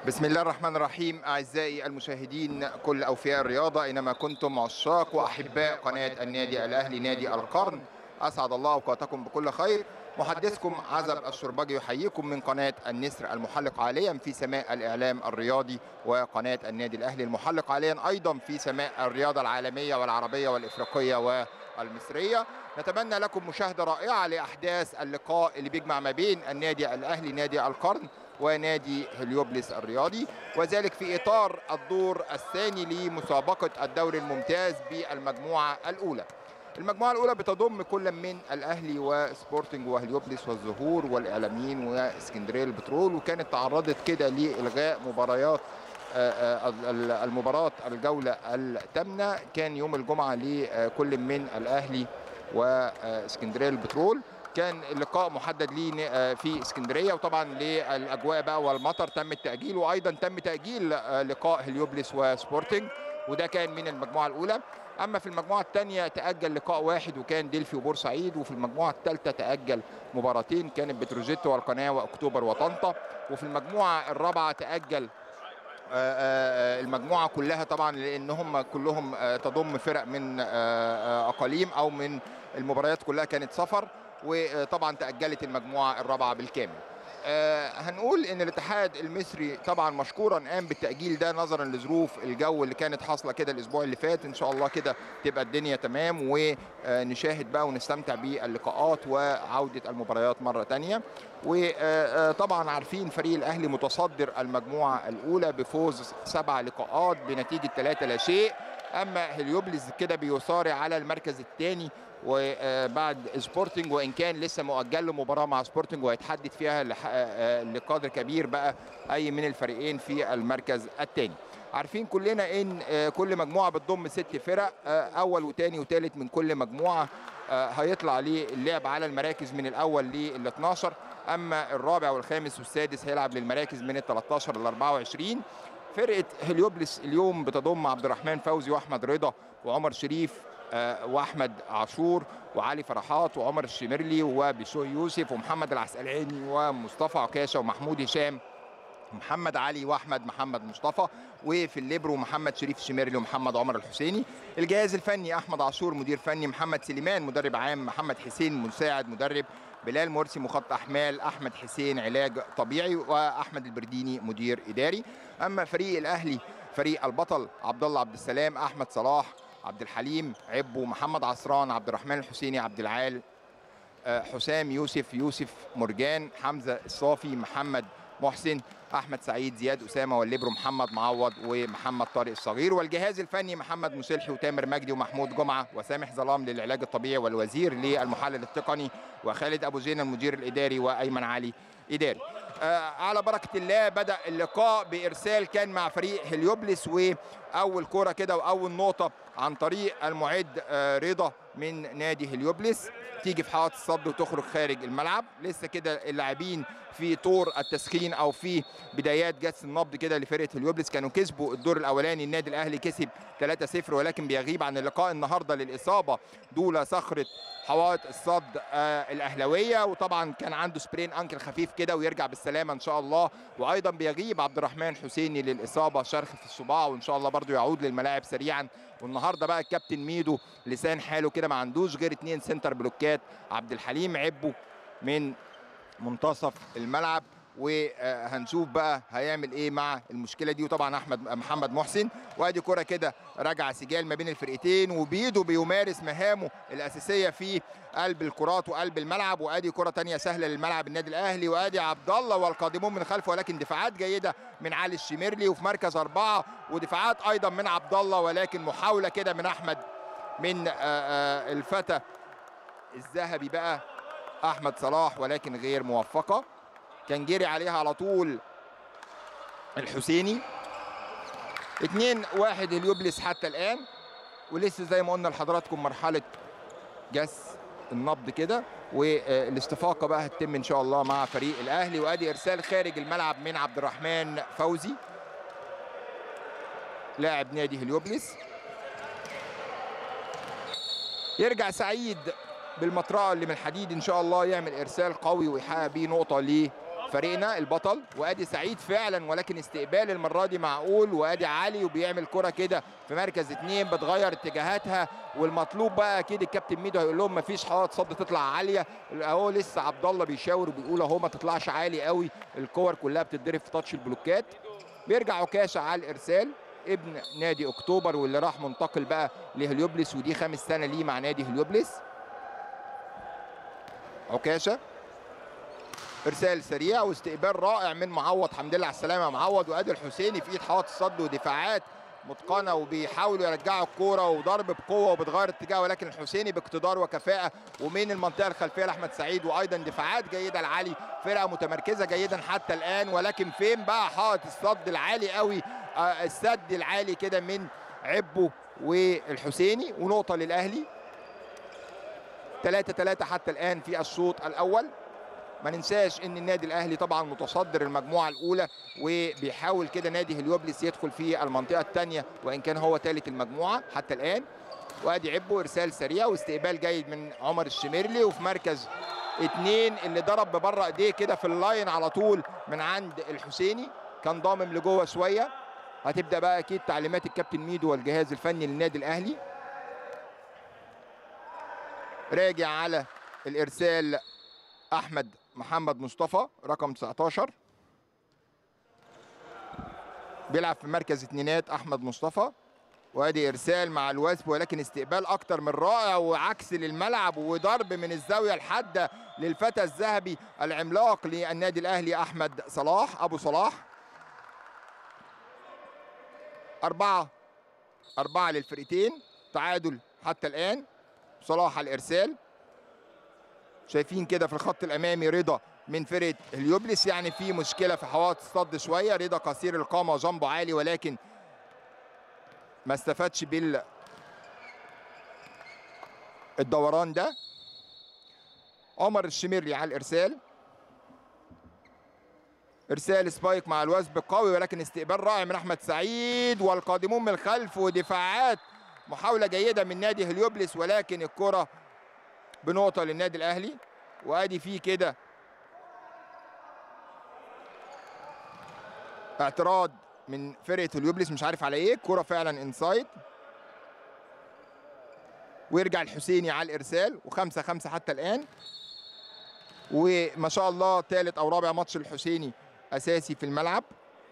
بسم الله الرحمن الرحيم أعزائي المشاهدين كل أوفياء الرياضة أينما كنتم عشاق وأحباء قناة النادي الأهلي نادي القرن أسعد الله أوقاتكم بكل خير محدثكم عزب الشربجي يحييكم من قناة النسر المحلق عاليا في سماء الإعلام الرياضي وقناة النادي الأهلي المحلق عاليا أيضا في سماء الرياضة العالمية والعربية والإفريقية والمصرية نتمنى لكم مشاهدة رائعة لأحداث اللقاء اللي بيجمع ما بين النادي الأهلي نادي القرن ونادي هليوبلس الرياضي وذلك في إطار الدور الثاني لمسابقة الدوري الممتاز بالمجموعة الأولى المجموعة الأولى بتضم كل من الأهلي وسبورتنج وهليوبلس والزهور والإعلاميين واسكندرية البترول وكانت تعرضت كده لإلغاء مباريات المباراة الجولة الثامنة كان يوم الجمعة لكل من الأهلي واسكندرية البترول كان اللقاء محدد ليه في اسكندريه وطبعا للاجواء بقى والمطر تم التاجيل وايضا تم تاجيل لقاء هليوبلس وسبورتنج وده كان من المجموعه الاولى اما في المجموعه الثانيه تاجل لقاء واحد وكان ديلفي وبورسعيد وفي المجموعه الثالثه تاجل مباراتين كانت بتروجيت والقناه واكتوبر وطنطا وفي المجموعه الرابعه تاجل المجموعه كلها طبعا لان هم كلهم تضم فرق من اقاليم او من المباريات كلها كانت سفر وطبعا تاجلت المجموعه الرابعه بالكامل آه هنقول ان الاتحاد المصري طبعا مشكورا قام بالتاجيل ده نظرا لظروف الجو اللي كانت حاصله كده الاسبوع اللي فات ان شاء الله كده تبقى الدنيا تمام ونشاهد بقى ونستمتع باللقاءات وعوده المباريات مره ثانيه وطبعا عارفين فريق الاهلي متصدر المجموعه الاولى بفوز سبع لقاءات بنتيجه 3 لا شيء اما هليوبلس كده بيصارع على المركز الثاني وبعد سبورتنج وان كان لسه مؤجل له مباراه مع سبورتنج وهيتحدد فيها لقدر كبير بقى اي من الفريقين في المركز الثاني عارفين كلنا ان كل مجموعه بتضم ست فرق اول وثاني وثالث من كل مجموعه هيطلع للعب على المراكز من الاول لل 12 اما الرابع والخامس والسادس هيلعب للمراكز من ال 13 ل 24 فرقه هليوبلس اليوم بتضم عبد الرحمن فوزي واحمد رضا وعمر شريف واحمد عاشور وعلي فرحات وعمر الشمرلي وبشوي يوسف ومحمد العسقلاني ومصطفى عكاشه ومحمود هشام محمد علي واحمد محمد مصطفى وفي الليبرو محمد شريف الشميرلي ومحمد عمر الحسيني الجهاز الفني احمد عاشور مدير فني محمد سليمان مدرب عام محمد حسين مساعد مدرب بلال مرسي مخطط احمال احمد حسين علاج طبيعي واحمد البرديني مدير اداري اما فريق الاهلي فريق البطل عبد الله عبد السلام احمد صلاح عبد الحليم عبو محمد عصران عبد الرحمن الحسيني عبد العال حسام يوسف يوسف مرجان حمزه الصافي محمد محسن احمد سعيد زياد اسامه والليبرو محمد معوض ومحمد طارق الصغير والجهاز الفني محمد مسلحي وتامر مجدي ومحمود جمعه وسامح ظلام للعلاج الطبيعي والوزير للمحلل التقني وخالد ابو زين المدير الاداري وايمن علي اداري آه على بركه الله بدا اللقاء بارسال كان مع فريق هليوبلس واول كوره كده واول نقطه عن طريق المعد آه رضا من نادي هليوبلس تيجي في حائط الصد وتخرج خارج الملعب لسه كده اللاعبين في طور التسخين او في بدايات جس النبض كده لفرقه هليوبلس كانوا كسبوا الدور الاولاني النادي الاهلي كسب 3-0 ولكن بيغيب عن اللقاء النهارده للاصابه دوله صخره حوائط الصد آه الاهلاويه وطبعا كان عنده سبرين انكل خفيف كده ويرجع بالسلامه ان شاء الله وايضا بيغيب عبد الرحمن حسيني للاصابه شرخ في الصباع وان شاء الله برضو يعود للملاعب سريعا والنهارده بقى الكابتن ميدو لسان حاله كده ما عندوش غير اثنين سنتر بلوكات عبد الحليم عبو من منتصف الملعب وهنشوف بقى هيعمل ايه مع المشكله دي وطبعا احمد محمد محسن وادي كره كده راجعه سجال ما بين الفرقتين وبيده بيمارس مهامه الاساسيه في قلب الكرات وقلب الملعب وادي كره ثانيه سهله للملعب النادي الاهلي وادي عبد الله والقادمون من خلفه ولكن دفاعات جيده من علي الشميرلي وفي مركز اربعه ودفاعات ايضا من عبد الله ولكن محاوله كده من احمد من الفتى الذهبي بقى احمد صلاح ولكن غير موفقه كان جري عليها على طول الحسيني اتنين واحد اليوبلس حتى الان ولسه زي ما قلنا لحضراتكم مرحله جس النبض كده والاستفاقه بقى هتتم ان شاء الله مع فريق الاهلي وادي ارسال خارج الملعب من عبد الرحمن فوزي لاعب نادي هليوبلس يرجع سعيد بالمطرقه اللي من الحديد ان شاء الله يعمل ارسال قوي ويحقق بيه نقطه فريقنا البطل وادي سعيد فعلا ولكن استقبال المره دي معقول وادي علي وبيعمل كره كده في مركز اتنين بتغير اتجاهاتها والمطلوب بقى اكيد الكابتن ميدو هيقول لهم مفيش حوائط صد تطلع عاليه اهو لسه عبد الله بيشاور وبيقول اهو ما تطلعش عالي قوي الكور كلها بتتضرب في تاتش البلوكات بيرجع عكاشه على الارسال ابن نادي اكتوبر واللي راح منتقل بقى لهليوبلس ودي خامس سنه ليه مع نادي هليوبلس عكاشه ارسال سريع واستقبال رائع من معوض حمد لله على السلامه يا معوض وادي الحسيني في ايد حوائط الصد ودفاعات متقنه وبيحاولوا يرجعوا الكوره وضرب بقوه وبتغير اتجاه ولكن الحسيني باقتدار وكفاءه ومن المنطقه الخلفيه لاحمد سعيد وايضا دفاعات جيده لعلي فرقه متمركزه جيدا حتى الان ولكن فين بقى حائط الصد العالي قوي آه السد العالي كده من عبو والحسيني ونقطه للاهلي 3 3 حتى الان في الشوط الاول ما ننساش ان النادي الاهلي طبعا متصدر المجموعه الاولى وبيحاول كده نادي هليوبلس يدخل في المنطقه الثانيه وان كان هو ثالث المجموعه حتى الان وادي عبو ارسال سريع واستقبال جيد من عمر الشميرلي وفي مركز اثنين اللي ضرب ببره ايديه كده في اللاين على طول من عند الحسيني كان ضامم لجوه شويه هتبدا بقى اكيد تعليمات الكابتن ميدو والجهاز الفني للنادي الاهلي راجع على الارسال احمد محمد مصطفى رقم 19 بيلعب في مركز اتنينات احمد مصطفى وادي ارسال مع الوثب ولكن استقبال اكتر من رائع وعكس للملعب وضرب من الزاويه الحاده للفتى الذهبي العملاق للنادي الاهلي احمد صلاح ابو صلاح أربعة أربعة للفرقتين تعادل حتى الآن صلاح على الإرسال شايفين كده في الخط الامامي رضا من فرقه هليوبلس يعني في مشكله في حوائط الصد شويه رضا قصير القامه وجنبه عالي ولكن ما استفادش بال الدوران ده عمر الشميري على الارسال ارسال سبايك مع الوثب قوي ولكن استقبال رائع من احمد سعيد والقادمون من الخلف ودفاعات محاوله جيده من نادي هليوبلس ولكن الكره بنقطه للنادي الاهلي وادي فيه كده اعتراض من فرقه اليوبلس مش عارف على ايه الكره فعلا انسايد ويرجع الحسيني على الارسال وخمسة خمسة حتى الان وما شاء الله ثالث او رابع ماتش الحسيني اساسي في الملعب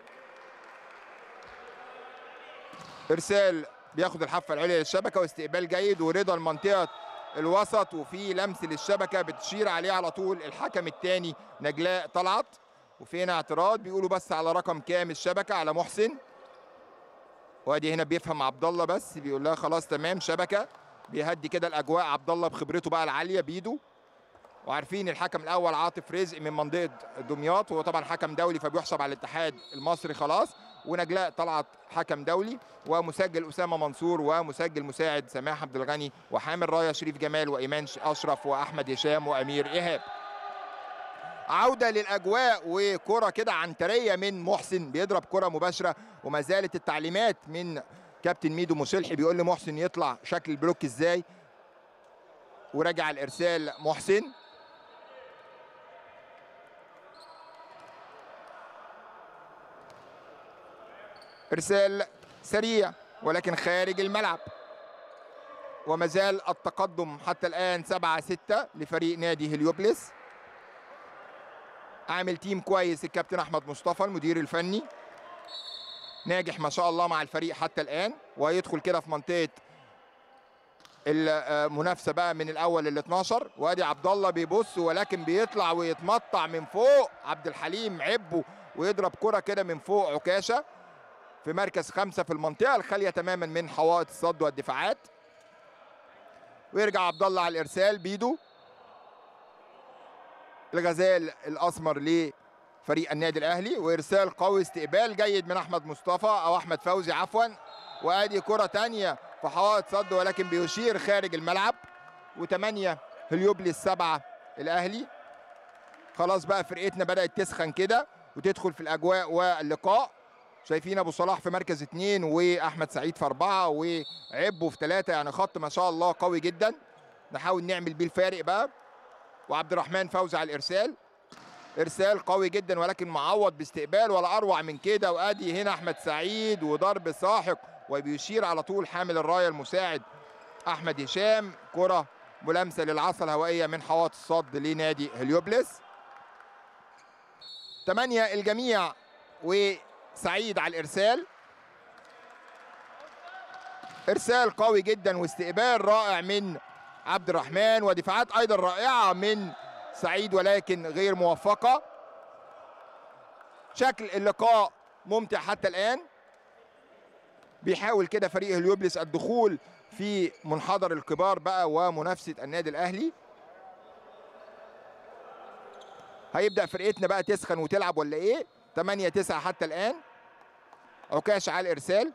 ارسال بياخد الحافه العليا للشبكه واستقبال جيد ورضا المنطقه الوسط وفي لمس للشبكه بتشير عليه على طول الحكم الثاني نجلاء طلعت وفي هنا اعتراض بيقولوا بس على رقم كام الشبكه على محسن وادي هنا بيفهم عبد الله بس بيقول لها خلاص تمام شبكه بيهدي كده الاجواء عبد الله بخبرته بقى العاليه بايده وعارفين الحكم الاول عاطف رزق من منطقه دمياط وهو طبعا حكم دولي فبيحسب على الاتحاد المصري خلاص ونجلاء طلعت حكم دولي ومسجل اسامه منصور ومسجل مساعد سماح عبد الغني وحامل رايه شريف جمال وايمان اشرف واحمد هشام وامير ايهاب عوده للاجواء وكره كده عنتريه من محسن بيضرب كره مباشره وما زالت التعليمات من كابتن ميدو مصلحي بيقول لمحسن يطلع شكل البلوك ازاي ورجع الارسال محسن ارسال سريع ولكن خارج الملعب وما زال التقدم حتى الان 7 6 لفريق نادي هليوبلس عامل تيم كويس الكابتن احمد مصطفى المدير الفني ناجح ما شاء الله مع الفريق حتى الان ويدخل كده في منطقه المنافسه بقى من الاول لل 12 وادي عبد الله بيبص ولكن بيطلع ويتمطع من فوق عبد الحليم عبه ويضرب كره كده من فوق عكاشه في مركز خمسة في المنطقة الخالية تماما من حوائط الصد والدفاعات ويرجع عبد الله على الإرسال بيدو الغزال الأسمر لفريق النادي الأهلي وإرسال قوي استقبال جيد من أحمد مصطفى أو أحمد فوزي عفوا وأدي كرة تانية في حوائط صد ولكن بيشير خارج الملعب وثمانية هليوبلس سبعة الأهلي خلاص بقى فرقتنا بدأت تسخن كده وتدخل في الأجواء واللقاء شايفين ابو صلاح في مركز اثنين واحمد سعيد في اربعه وعبو في ثلاثه يعني خط ما شاء الله قوي جدا نحاول نعمل بيه الفارق بقى وعبد الرحمن فوزي على الارسال ارسال قوي جدا ولكن معوض باستقبال ولا اروع من كده وادي هنا احمد سعيد وضرب ساحق وبيشير على طول حامل الرايه المساعد احمد هشام كره ملامسه للعصا الهوائيه من حواط الصد لنادي هليوبلس 8 الجميع وسعيد على الارسال ارسال قوي جدا واستقبال رائع من عبد الرحمن ودفاعات ايضا رائعه من سعيد ولكن غير موفقه شكل اللقاء ممتع حتى الان بيحاول كده فريق هليوبلس الدخول في منحدر الكبار بقى ومنافسه النادي الاهلي هيبدا فرقتنا بقى تسخن وتلعب ولا ايه 8 9 حتى الان عكاش على الارسال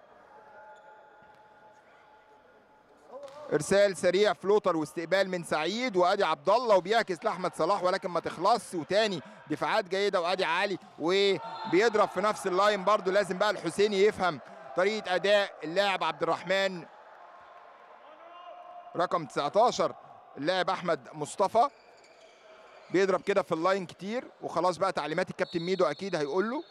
ارسال سريع فلوتر واستقبال من سعيد وادي عبد الله وبيعكس لاحمد صلاح ولكن ما تخلصش وتاني دفاعات جيده وادي عالي وبيضرب في نفس اللاين برضو لازم بقى الحسيني يفهم طريقه اداء اللاعب عبد الرحمن رقم 19 اللاعب احمد مصطفى بيضرب كده في اللاين كتير وخلاص بقى تعليمات الكابتن ميدو اكيد هيقول له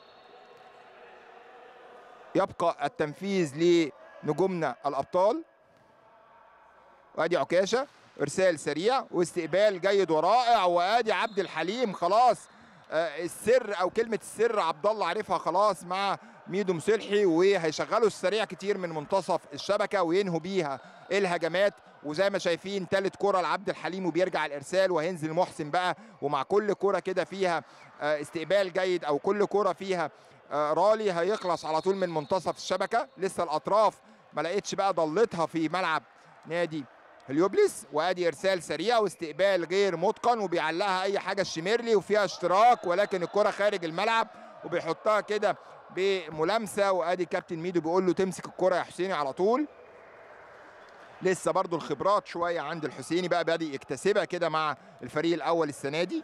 يبقى التنفيذ لنجومنا الابطال وادي عكاشه ارسال سريع واستقبال جيد ورائع وادي عبد الحليم خلاص آه السر او كلمه السر عبد الله عارفها خلاص مع ميدو مسلحي وهيشغلوا السريع كتير من منتصف الشبكه وينهوا بيها الهجمات وزي ما شايفين ثالث كره لعبد الحليم وبيرجع الارسال وهينزل محسن بقى ومع كل كره كده فيها آه استقبال جيد او كل كره فيها آه رالي هيخلص على طول من منتصف الشبكه لسه الاطراف ما لقيتش بقى ضلتها في ملعب نادي هليوبلس وادي ارسال سريع واستقبال غير متقن وبيعلقها اي حاجه الشميرلي وفيها اشتراك ولكن الكره خارج الملعب وبيحطها كده بملامسه وادي كابتن ميدو بيقول له تمسك الكره يا حسيني على طول لسه برضو الخبرات شويه عند الحسيني بقى بادئ يكتسبها كده مع الفريق الاول السنه دي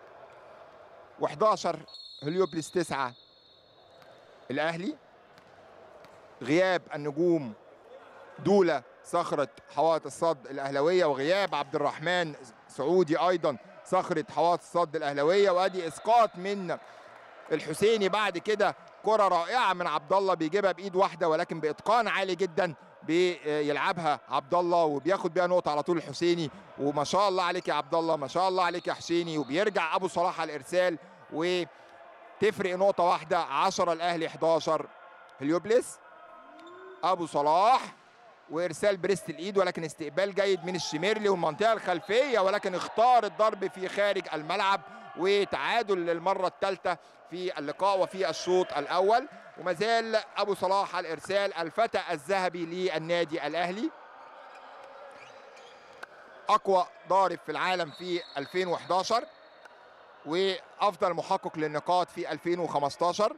و11 هليوبلس 9 الاهلي غياب النجوم دوله صخرة حوائط الصد الأهلوية وغياب عبد الرحمن سعودي أيضا صخرة حوائط الصد الأهلوية وأدي إسقاط من الحسيني بعد كده كرة رائعة من عبد الله بيجيبها بإيد واحدة ولكن بإتقان عالي جدا بيلعبها عبد الله وبياخد بيها نقطة على طول الحسيني وما شاء الله عليك يا عبد الله ما شاء الله عليك يا حسيني وبيرجع أبو صلاح على الإرسال وتفرق نقطة واحدة 10 الأهلي 11 هليوبلس أبو صلاح وارسال بريست الايد ولكن استقبال جيد من الشميرلي والمنطقه الخلفيه ولكن اختار الضرب في خارج الملعب وتعادل للمره الثالثه في اللقاء وفي الشوط الاول وما زال ابو صلاح على الارسال الفتى الذهبي للنادي الاهلي اقوى ضارب في العالم في 2011 وافضل محقق للنقاط في 2015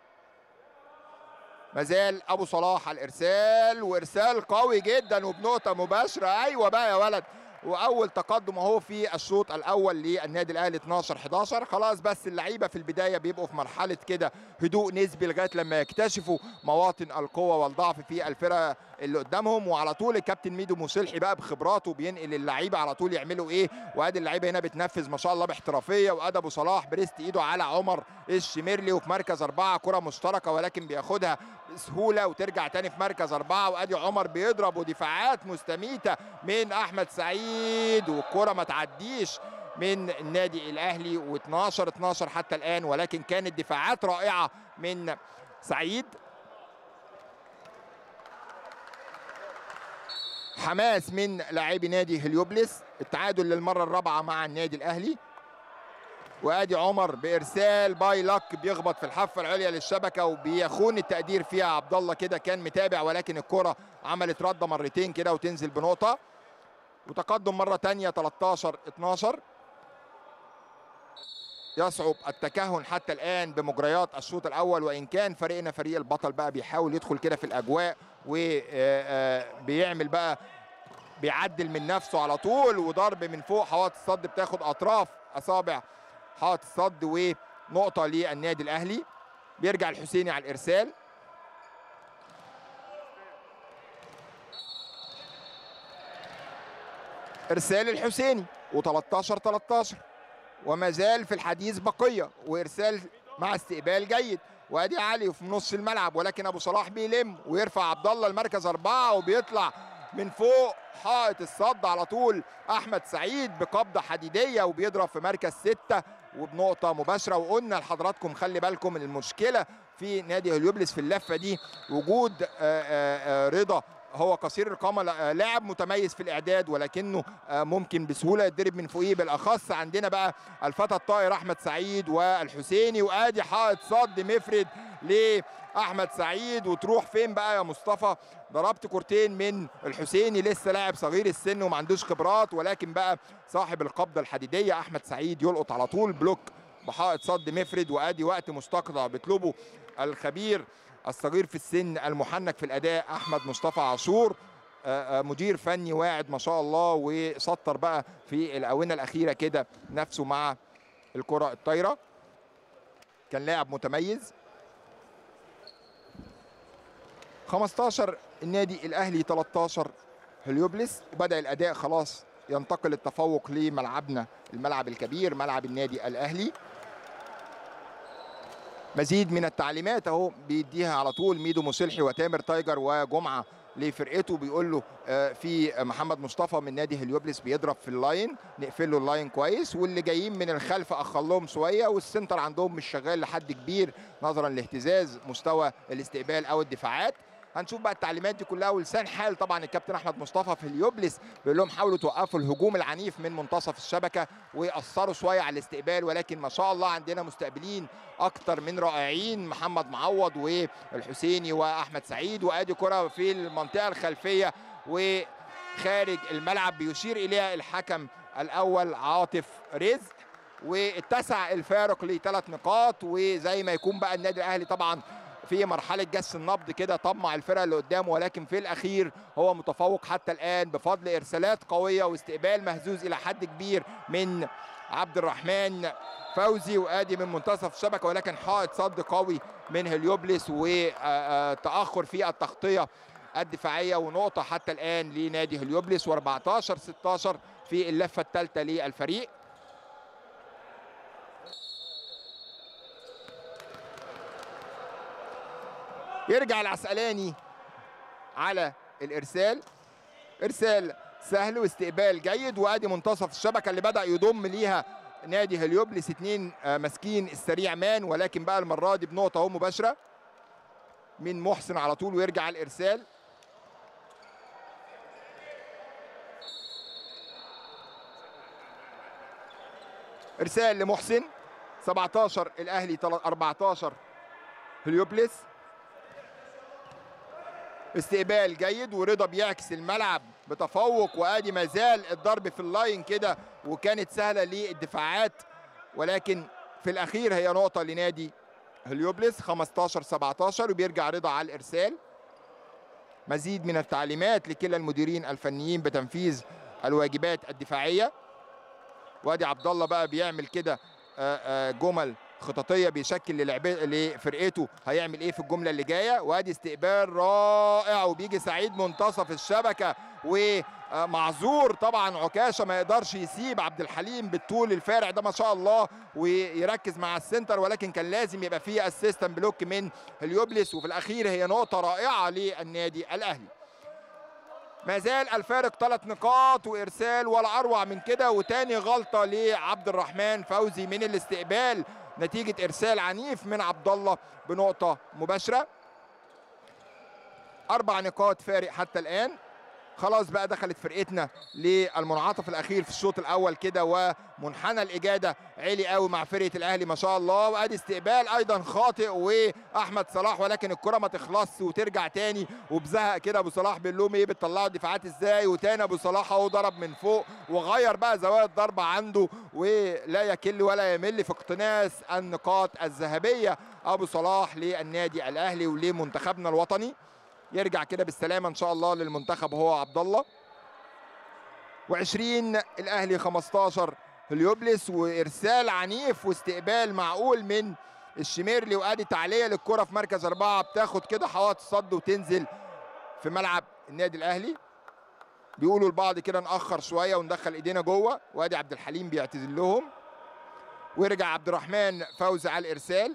مازال ابو صلاح على الارسال وارسال قوي جدا وبنقطه مباشره ايوه بقى يا ولد واول تقدم اهو في الشوط الاول للنادي الاهلي 12 11 خلاص بس اللعيبه في البدايه بيبقوا في مرحله كده هدوء نسبي لغايه لما يكتشفوا مواطن القوه والضعف في الفرقه اللي قدامهم وعلى طول الكابتن ميدو مسلحي بقى بخبراته بينقل اللعيبه على طول يعملوا ايه وادي اللعيبه هنا بتنفذ ما شاء الله باحترافيه وادي ابو صلاح بريست ايده على عمر الشميرلي وفي مركز اربعه كره مشتركه ولكن بياخدها بسهوله وترجع تاني في مركز اربعه وادي عمر بيضرب ودفاعات مستميته من احمد سعيد والكره ما تعديش من النادي الاهلي و12 12 حتى الان ولكن كانت دفاعات رائعه من سعيد حماس من لاعبي نادي هليوبلس التعادل للمره الرابعه مع النادي الاهلي وادي عمر بارسال باي لك بيخبط في الحافه العليا للشبكه وبيخون التقدير فيها عبد الله كده كان متابع ولكن الكره عملت رده مرتين كده وتنزل بنقطه وتقدم مره ثانيه 13 12 يصعب التكهن حتى الان بمجريات الشوط الاول وان كان فريقنا فريق البطل بقى بيحاول يدخل كده في الاجواء وبيعمل بقى بيعدل من نفسه على طول وضرب من فوق حوائط الصد بتاخد اطراف اصابع حائط الصد ونقطه للنادي الاهلي بيرجع الحسيني على الارسال ارسال الحسيني و13 13 وما زال في الحديث بقيه وارسال مع استقبال جيد وادي علي في نص الملعب ولكن ابو صلاح بيلم ويرفع عبد الله المركز اربعه وبيطلع من فوق حائط الصد على طول احمد سعيد بقبضه حديديه وبيضرب في مركز سته وبنقطه مباشره وقلنا لحضراتكم خلي بالكم من المشكله في نادي هليوبلس في اللفه دي وجود آآ آآ رضا هو قصير القامه لاعب متميز في الاعداد ولكنه ممكن بسهوله يتضرب من فوقيه بالاخص عندنا بقى الفتى الطائر احمد سعيد والحسيني وادي حائط صد مفرد لاحمد سعيد وتروح فين بقى يا مصطفى ضربت كورتين من الحسيني لسه لاعب صغير السن وما عندوش خبرات ولكن بقى صاحب القبضه الحديديه احمد سعيد يلقط على طول بلوك بحائط صد مفرد وادي وقت مستقطع بيطلبه الخبير الصغير في السن المحنك في الاداء احمد مصطفى عاشور مدير فني واعد ما شاء الله وسطر بقى في الاونه الاخيره كده نفسه مع الكره الطايره كان لاعب متميز 15 النادي الاهلي 13 هليوبلس وبدا الاداء خلاص ينتقل التفوق لملعبنا الملعب الكبير ملعب النادي الاهلي مزيد من التعليمات اهو بيديها على طول ميدو مصلحي وتامر تايجر وجمعه لفرقته بيقول له في محمد مصطفى من نادي هليوبلس بيضرب في اللاين نقفل له اللاين كويس واللي جايين من الخلف اخر لهم شويه والسنتر عندهم مش شغال لحد كبير نظرا لاهتزاز مستوى الاستقبال او الدفاعات هنشوف بقى التعليمات دي كلها ولسان حال طبعا الكابتن احمد مصطفى في اليوبلس بيقول لهم حاولوا توقفوا الهجوم العنيف من منتصف الشبكه ويأثروا شويه على الاستقبال ولكن ما شاء الله عندنا مستقبلين اكتر من رائعين محمد معوض والحسيني واحمد سعيد وادي كره في المنطقه الخلفيه وخارج الملعب بيشير اليها الحكم الاول عاطف رزق واتسع الفارق لثلاث نقاط وزي ما يكون بقى النادي الاهلي طبعا في مرحله جس النبض كده طمع الفرقه اللي قدامه ولكن في الاخير هو متفوق حتى الان بفضل ارسالات قويه واستقبال مهزوز الى حد كبير من عبد الرحمن فوزي وادي من منتصف الشبكه ولكن حائط صد قوي من هليوبلس وتاخر في التغطيه الدفاعيه ونقطه حتى الان لنادي هليوبلس و14 16 في اللفه الثالثه للفريق يرجع العسقلاني على الارسال ارسال سهل واستقبال جيد وادي منتصف الشبكه اللي بدا يضم ليها نادي هليوبلس اثنين ماسكين السريع مان ولكن بقى المره دي بنقطه اهو مباشره من محسن على طول ويرجع الارسال ارسال لمحسن 17 الاهلي 14 هليوبلس استقبال جيد ورضا بيعكس الملعب بتفوق وادي ما زال الضرب في اللاين كده وكانت سهله للدفاعات ولكن في الاخير هي نقطه لنادي هليوبلس 15 17 وبيرجع رضا على الارسال مزيد من التعليمات لكلا المديرين الفنيين بتنفيذ الواجبات الدفاعيه وادي عبد الله بقى بيعمل كده جمل خططيه بيشكل للعبه لفرقته هيعمل ايه في الجمله اللي جايه وادي استقبال رائع وبيجي سعيد منتصف الشبكه ومعذور طبعا عكاشه ما يقدرش يسيب عبد الحليم بالطول الفارع ده ما شاء الله ويركز مع السنتر ولكن كان لازم يبقى فيه اسيستنت بلوك من هليوبلس وفي الاخير هي نقطه رائعه للنادي الاهلي ما زال الفارق ثلاث نقاط وارسال ولا اروع من كده وتاني غلطه لعبد الرحمن فوزي من الاستقبال نتيجه ارسال عنيف من عبد الله بنقطه مباشره اربع نقاط فارق حتى الان خلاص بقى دخلت فرقتنا للمنعطف الاخير في الشوط الاول كده ومنحنى الاجاده عالي قوي مع فرقه الاهلي ما شاء الله وادي استقبال ايضا خاطئ واحمد صلاح ولكن الكره ما تخلصش وترجع تاني وبزهق كده ابو صلاح بيقول لهم ايه بتطلعوا الدفاعات ازاي وتاني ابو صلاح اهو ضرب من فوق وغير بقى زوايا الضربه عنده ولا يكل ولا يمل في اقتناص النقاط الذهبيه ابو صلاح للنادي الاهلي ولمنتخبنا الوطني يرجع كده بالسلامه ان شاء الله للمنتخب هو عبد الله و20 الاهلي 15 هليوبلس وارسال عنيف واستقبال معقول من الشميرلي وادي تعليه للكره في مركز اربعه بتاخد كده حوائط الصد وتنزل في ملعب النادي الاهلي بيقولوا البعض كده ناخر شويه وندخل ايدينا جوه وادي عبد الحليم بيعتذر لهم ورجع عبد الرحمن فوزي على الارسال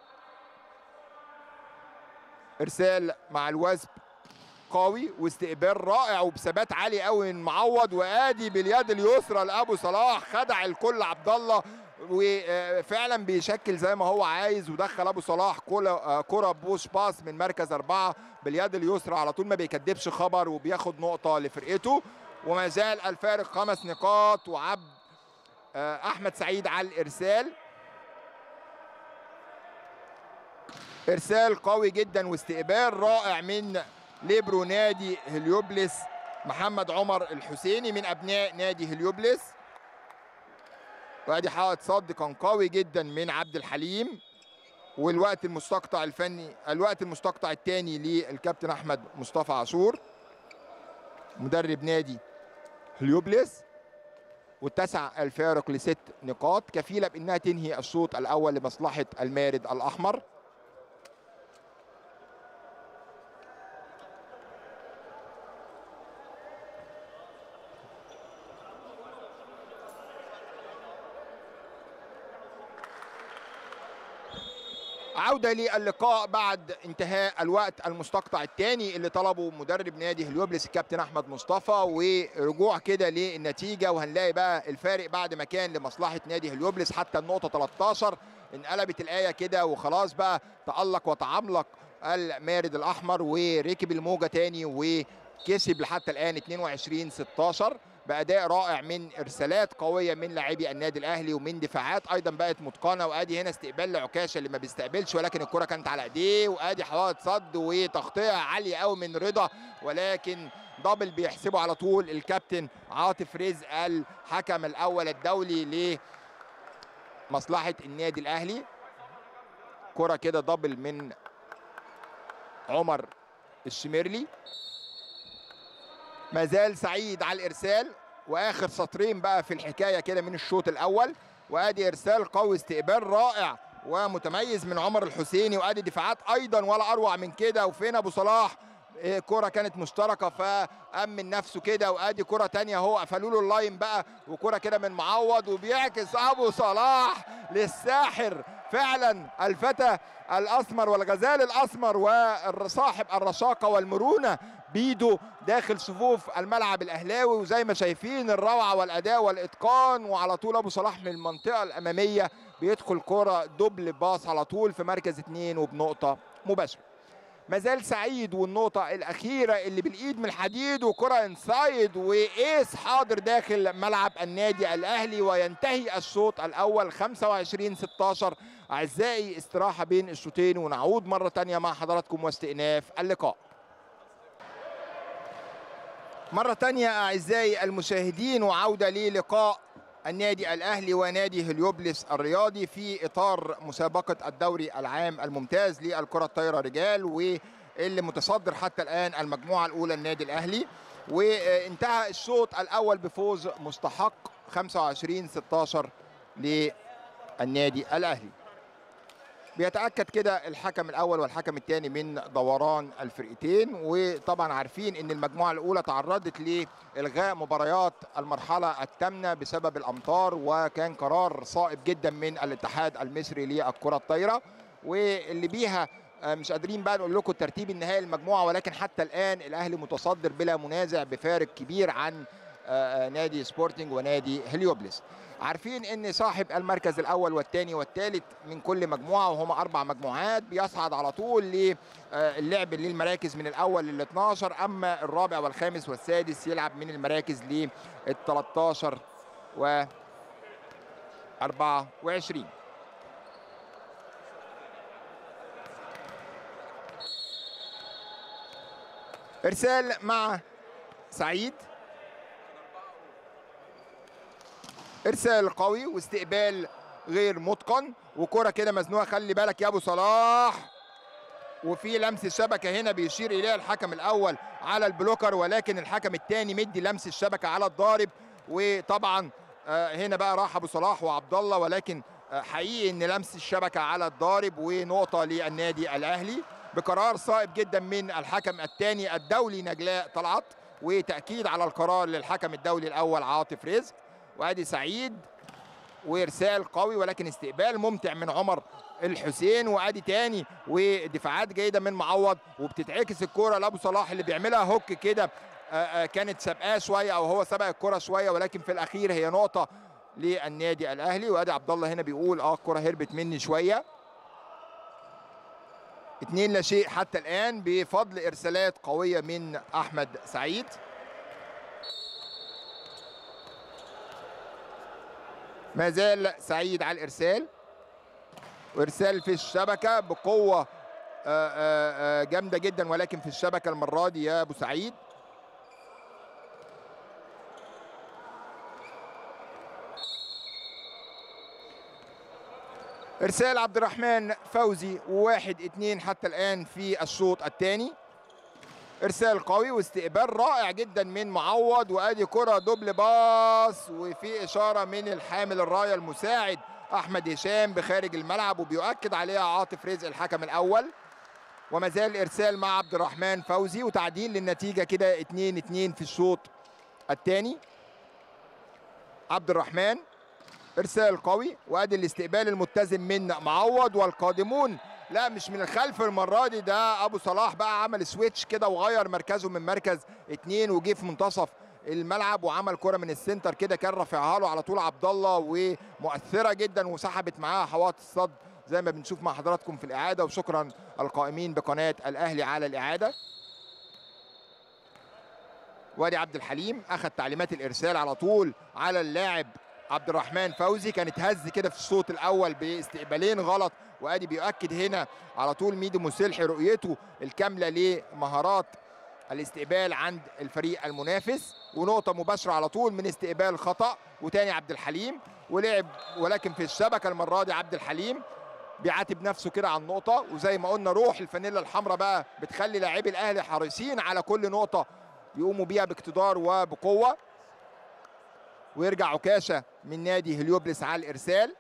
ارسال مع الوزب قوي واستقبال رائع وبثبات عالي قوي من معوض وادي باليد اليسرى لابو صلاح خدع الكل عبد الله وفعلا بيشكل زي ما هو عايز ودخل ابو صلاح كره بوش باس من مركز اربعه باليد اليسرى على طول ما بيكدبش خبر وبياخد نقطه لفرقته وما زال الفارق خمس نقاط وعبد احمد سعيد على الارسال ارسال قوي جدا واستقبال رائع من ليبرو نادي هليوبلس محمد عمر الحسيني من ابناء نادي هليوبلس وادي حائط صد كان قوي جدا من عبد الحليم والوقت المستقطع الفني الوقت المستقطع الثاني للكابتن احمد مصطفى عاشور مدرب نادي هليوبلس واتسع الفارق لست نقاط كفيله بانها تنهي الشوط الاول لمصلحه المارد الاحمر عودة للقاء بعد انتهاء الوقت المستقطع الثاني اللي طلبه مدرب نادي هليوبلس الكابتن احمد مصطفى ورجوع كده للنتيجة وهنلاقي بقى الفارق بعد ما كان لمصلحة نادي هليوبلس حتى النقطة 13 انقلبت الآية كده وخلاص بقى تألق وتعملق المارد الأحمر وركب الموجة تاني وكسب لحتى الآن 22 16 باداء رائع من ارسالات قويه من لاعبي النادي الاهلي ومن دفاعات ايضا بقت متقنه وادي هنا استقبال لعكاشه اللي ما بيستقبلش ولكن الكره كانت على ايديه وادي حوائط صد وتغطيه عاليه قوي من رضا ولكن دبل بيحسبه على طول الكابتن عاطف رزق الحكم الاول الدولي لمصلحه النادي الاهلي كره كده دبل من عمر الشميرلي ما زال سعيد على الارسال واخر سطرين بقى في الحكايه كده من الشوط الاول وادي ارسال قوي استقبال رائع ومتميز من عمر الحسيني وادي دفاعات ايضا ولا اروع من كده وفين ابو صلاح كرة كانت مشتركة فأمن نفسه كده وادي كرة تانية اهو قفلوا له اللاين بقى وكرة كده من معوض وبيعكس ابو صلاح للساحر فعلا الفتى الاسمر والغزال الاسمر وصاحب الرشاقة والمرونة بيدو داخل صفوف الملعب الاهلاوي وزي ما شايفين الروعه والاداء والاتقان وعلى طول ابو صلاح من المنطقه الاماميه بيدخل كره دبل باص على طول في مركز اثنين وبنقطه مباشره مازال سعيد والنقطة الأخيرة اللي بالإيد من الحديد وكرة انسايد وإيس حاضر داخل ملعب النادي الأهلي وينتهي الشوط الأول 25 16 أعزائي استراحة بين الشوطين ونعود مرة تانية مع حضراتكم واستئناف اللقاء مرة تانية أعزائي المشاهدين وعودة للقاء النادي الأهلي ونادي هليوبلس الرياضي في إطار مسابقة الدوري العام الممتاز للكرة الطايرة رجال واللي متصدر حتى الآن المجموعة الأولى النادي الأهلي وانتهى الشوط الأول بفوز مستحق 25 16 للنادي الأهلي بيتاكد كده الحكم الاول والحكم الثاني من دوران الفرقتين وطبعا عارفين ان المجموعه الاولى تعرضت لالغاء مباريات المرحله الثامنه بسبب الامطار وكان قرار صائب جدا من الاتحاد المصري للكره الطايره واللي بيها مش قادرين بقى نقول لكم الترتيب النهائي للمجموعه ولكن حتى الان الاهلي متصدر بلا منازع بفارق كبير عن نادي سبورتنج ونادي هليوبلس عارفين ان صاحب المركز الاول والثاني والثالث من كل مجموعه وهما اربع مجموعات بيصعد على طول للعب للمراكز من الاول لل 12 اما الرابع والخامس والسادس يلعب من المراكز لل 13 و 24 ارسال مع سعيد ارسال قوي واستقبال غير متقن وكرة كده مزنوقه خلي بالك يا ابو صلاح وفي لمس الشبكه هنا بيشير اليها الحكم الاول على البلوكر ولكن الحكم الثاني مدي لمس الشبكه على الضارب وطبعا هنا بقى راح ابو صلاح وعبد الله ولكن حقيقي ان لمس الشبكه على الضارب ونقطه للنادي الاهلي بقرار صائب جدا من الحكم الثاني الدولي نجلاء طلعت وتاكيد على القرار للحكم الدولي الاول عاطف رزق وادي سعيد وارسال قوي ولكن استقبال ممتع من عمر الحسين وادي تاني ودفاعات جيده من معوض وبتتعكس الكوره لابو صلاح اللي بيعملها هوك كده كانت سابقاه شويه او هو سبق الكره شويه ولكن في الاخير هي نقطه للنادي الاهلي وادي عبد الله هنا بيقول اه الكره هربت مني شويه اتنين لا شيء حتى الان بفضل ارسالات قويه من احمد سعيد ما زال سعيد على الارسال وارسال في الشبكه بقوه جامده جدا ولكن في الشبكه المره دي يا ابو سعيد ارسال عبد الرحمن فوزي وواحد اتنين حتى الان في الشوط الثاني ارسال قوي واستقبال رائع جدا من معوض وادي كره دوبل باص وفي اشاره من الحامل الرايه المساعد احمد هشام بخارج الملعب وبيؤكد عليها عاطف رزق الحكم الاول وما زال ارسال مع عبد الرحمن فوزي وتعديل للنتيجه كده 2 2 في الشوط الثاني عبد الرحمن ارسال قوي وادي الاستقبال المتزن من معوض والقادمون لا مش من الخلف المره دي ده ابو صلاح بقى عمل سويتش كده وغير مركزه من مركز اتنين وجه في منتصف الملعب وعمل كره من السنتر كده كان رافعها له على طول عبد الله ومؤثره جدا وسحبت معاها حواط الصد زي ما بنشوف مع حضراتكم في الاعاده وشكرا القائمين بقناه الاهلي على الاعاده وادي عبد الحليم اخذ تعليمات الارسال على طول على اللاعب عبد الرحمن فوزي كان اتهز كده في الشوط الاول باستقبالين غلط وادي بيؤكد هنا على طول ميدو مسلحي رؤيته الكامله لمهارات الاستقبال عند الفريق المنافس ونقطه مباشره على طول من استقبال خطا وتاني عبد الحليم ولعب ولكن في الشبكه المره دي عبد الحليم بيعاتب نفسه كده على النقطه وزي ما قلنا روح الفانيلا الحمراء بقى بتخلي لاعبي الاهلي حريصين على كل نقطه يقوموا بيها باقتدار وبقوه ويرجع عكاشه من نادي هليوبلس على الارسال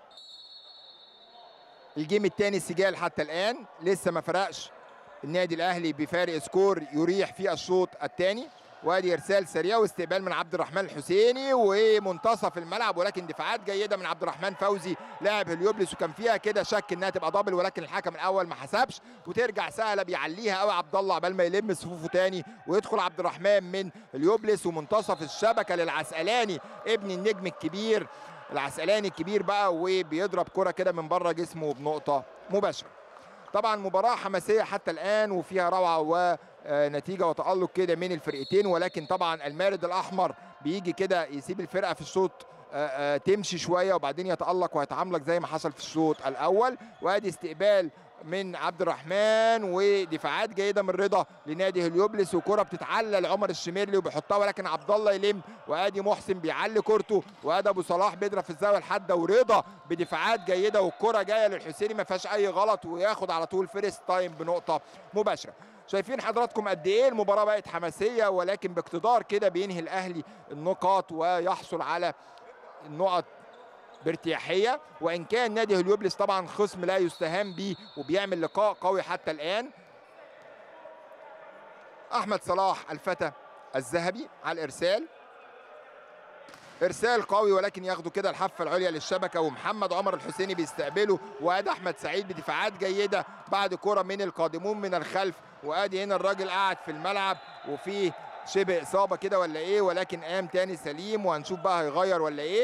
الجيم الثاني سجال حتى الان لسه ما فرقش النادي الاهلي بفارق سكور يريح في الشوط الثاني وادي ارسال سريع واستقبال من عبد الرحمن الحسيني ومنتصف الملعب ولكن دفاعات جيده من عبد الرحمن فوزي لاعب هليوبلس وكان فيها كده شك انها تبقى دبل ولكن الحكم الاول ما حسبش وترجع سهله بيعليها قوي عبد الله عبال ما يلم صفوفه تاني ويدخل عبد الرحمن من هليوبلس ومنتصف الشبكه للعسقلاني ابن النجم الكبير العسقلاني الكبير بقى وبيضرب كره كده من بره جسمه بنقطه مباشره طبعا مباراه حماسيه حتى الان وفيها روعه ونتيجه وتالق كده من الفرقتين ولكن طبعا المارد الاحمر بيجي كده يسيب الفرقه في الشوط تمشي شويه وبعدين يتالق ويتعاملك زي ما حصل في الشوط الاول وادي استقبال من عبد الرحمن ودفاعات جيده من رضا لنادي هليوبلس وكره بتتعلى لعمر الشميرلي وبيحطها ولكن عبد الله يلم وادي محسن بيعلي كورته وادي ابو صلاح بيضرب في الزاويه الحاده ورضا بدفاعات جيده والكره جايه للحسيني ما فيهاش اي غلط وياخد على طول فيرست تايم بنقطه مباشره شايفين حضراتكم قد ايه المباراه بقت حماسيه ولكن باقتدار كده بينهي الاهلي النقاط ويحصل على النقط بارتياحيه وان كان نادي هليوبلس طبعا خصم لا يستهان به وبيعمل لقاء قوي حتى الان احمد صلاح الفتى الذهبي على الارسال ارسال قوي ولكن ياخدوا كده الحافه العليا للشبكه ومحمد عمر الحسيني بيستقبله وادي احمد سعيد بدفاعات جيده بعد كره من القادمون من الخلف وادي هنا الراجل قاعد في الملعب وفيه شبه اصابه كده ولا ايه ولكن قام تاني سليم وهنشوف بقى هيغير ولا ايه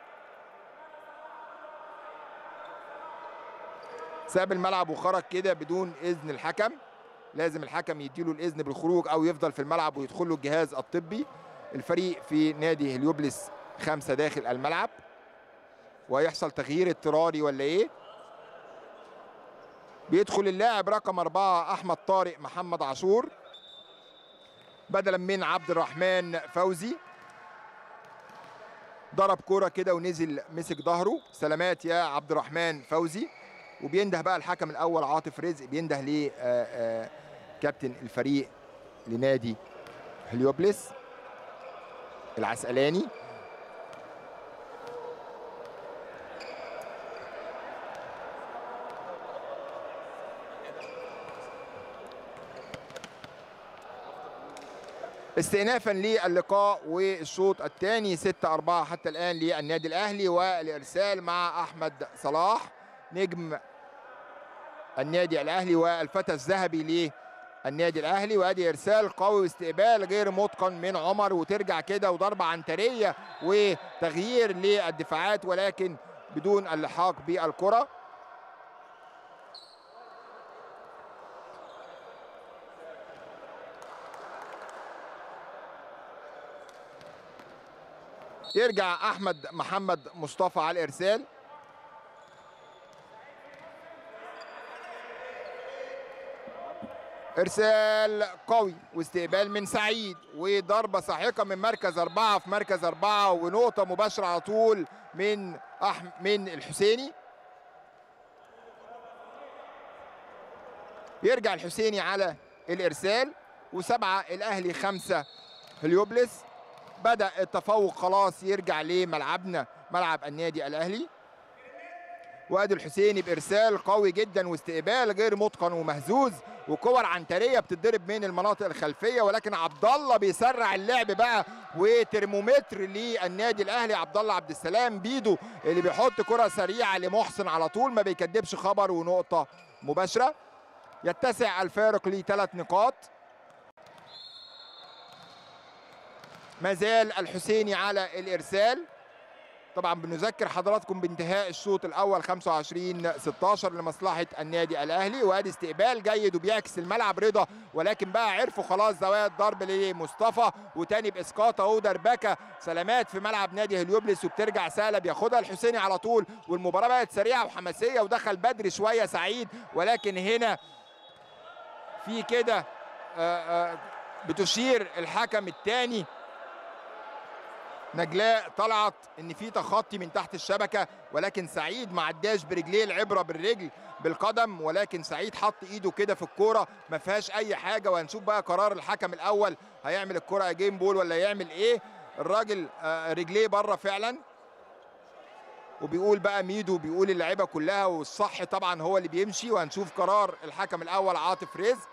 ساب الملعب وخرج كده بدون اذن الحكم لازم الحكم يديله الاذن بالخروج او يفضل في الملعب ويدخل له الجهاز الطبي الفريق في نادي هليوبلس خمسه داخل الملعب ويحصل تغيير اضطراري ولا ايه بيدخل اللاعب رقم أربعة أحمد طارق محمد عاشور بدلا من عبد الرحمن فوزي ضرب كرة كده ونزل مسك ظهره سلامات يا عبد الرحمن فوزي وبينده بقى الحكم الاول عاطف رزق بينده ل كابتن الفريق لنادي هليوبلس العسقلاني استئنافا للقاء والشوط الثاني 6 4 حتى الان للنادي الاهلي والارسال مع احمد صلاح نجم النادي الاهلي والفتى الذهبي للنادي الاهلي وادي ارسال قوي واستقبال غير متقن من عمر وترجع كده وضربه عنتريه وتغيير للدفاعات ولكن بدون اللحاق بالكره يرجع احمد محمد مصطفى على الارسال ارسال قوي واستقبال من سعيد وضربه ساحقه من مركز اربعه في مركز اربعه ونقطه مباشره على طول من أح من الحسيني يرجع الحسيني على الارسال وسبعه الاهلي خمسه هليوبلس بدا التفوق خلاص يرجع لملعبنا ملعب النادي الاهلي وادي الحسيني بارسال قوي جدا واستقبال غير متقن ومهزوز وكور عنتريه بتتضرب من المناطق الخلفيه ولكن عبد الله بيسرع اللعب بقى وترمومتر للنادي الاهلي عبد الله عبد السلام بيدو اللي بيحط كره سريعه لمحسن على طول ما بيكدبش خبر ونقطه مباشره يتسع الفارق لثلاث نقاط ما زال الحسيني على الارسال طبعا بنذكر حضراتكم بانتهاء الشوط الاول 25 16 لمصلحه النادي الاهلي وادي استقبال جيد وبيعكس الملعب رضا ولكن بقى عرفوا خلاص زوايا الضرب لمصطفى وتاني باسقاط اهو دربكه سلامات في ملعب نادي هليوبلس وبترجع سهله بياخدها الحسيني على طول والمباراه بقت سريعه وحماسيه ودخل بدري شويه سعيد ولكن هنا في كده بتشير الحكم الثاني نجلاء طلعت ان في تخطي من تحت الشبكه ولكن سعيد ما عداش برجليه العبره بالرجل بالقدم ولكن سعيد حط ايده كده في الكوره ما فيهاش اي حاجه وهنشوف بقى قرار الحكم الاول هيعمل الكوره جيم بول ولا يعمل ايه الراجل رجليه بره فعلا وبيقول بقى ميدو بيقول اللعيبه كلها والصح طبعا هو اللي بيمشي وهنشوف قرار الحكم الاول عاطف رزق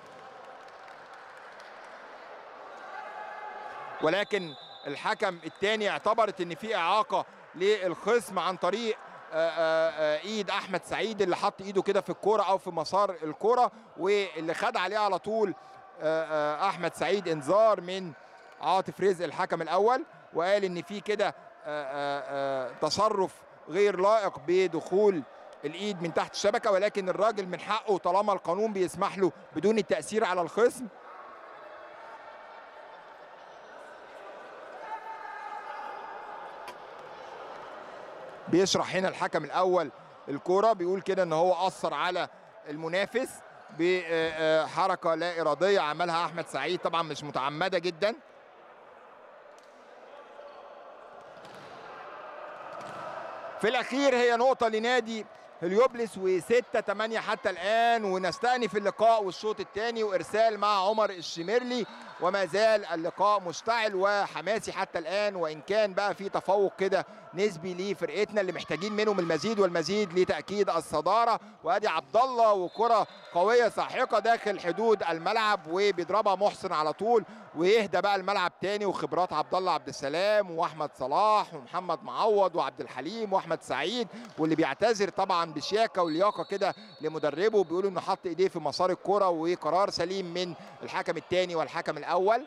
ولكن الحكم الثاني اعتبرت ان في اعاقه للخصم عن طريق آآ آآ ايد احمد سعيد اللي حط ايده كده في الكوره او في مسار الكوره واللي خد عليه على طول آآ احمد سعيد انذار من عاطف رزق الحكم الاول وقال ان في كده تصرف غير لائق بدخول الايد من تحت الشبكه ولكن الراجل من حقه طالما القانون بيسمح له بدون التاثير على الخصم بيشرح هنا الحكم الاول الكوره بيقول كده ان هو اثر على المنافس بحركه لا اراديه عملها احمد سعيد طبعا مش متعمده جدا في الاخير هي نقطه لنادي هليوبلس و6 8 حتى الان ونستأنف اللقاء والشوط الثاني وارسال مع عمر الشميرلي وما زال اللقاء مشتعل وحماسي حتى الان وان كان بقى في تفوق كده نسبي لفرقتنا اللي محتاجين منهم المزيد والمزيد لتاكيد الصداره وادي عبد الله وكره قويه ساحقه داخل حدود الملعب وبيضربها محسن على طول ويهدى بقى الملعب تاني وخبرات عبد الله عبد السلام واحمد صلاح ومحمد معوض وعبد الحليم واحمد سعيد واللي بيعتذر طبعا بشياكه ولياقه كده لمدربه بيقولوا انه حط ايديه في مسار الكره وقرار سليم من الحكم الثاني والحكم الاول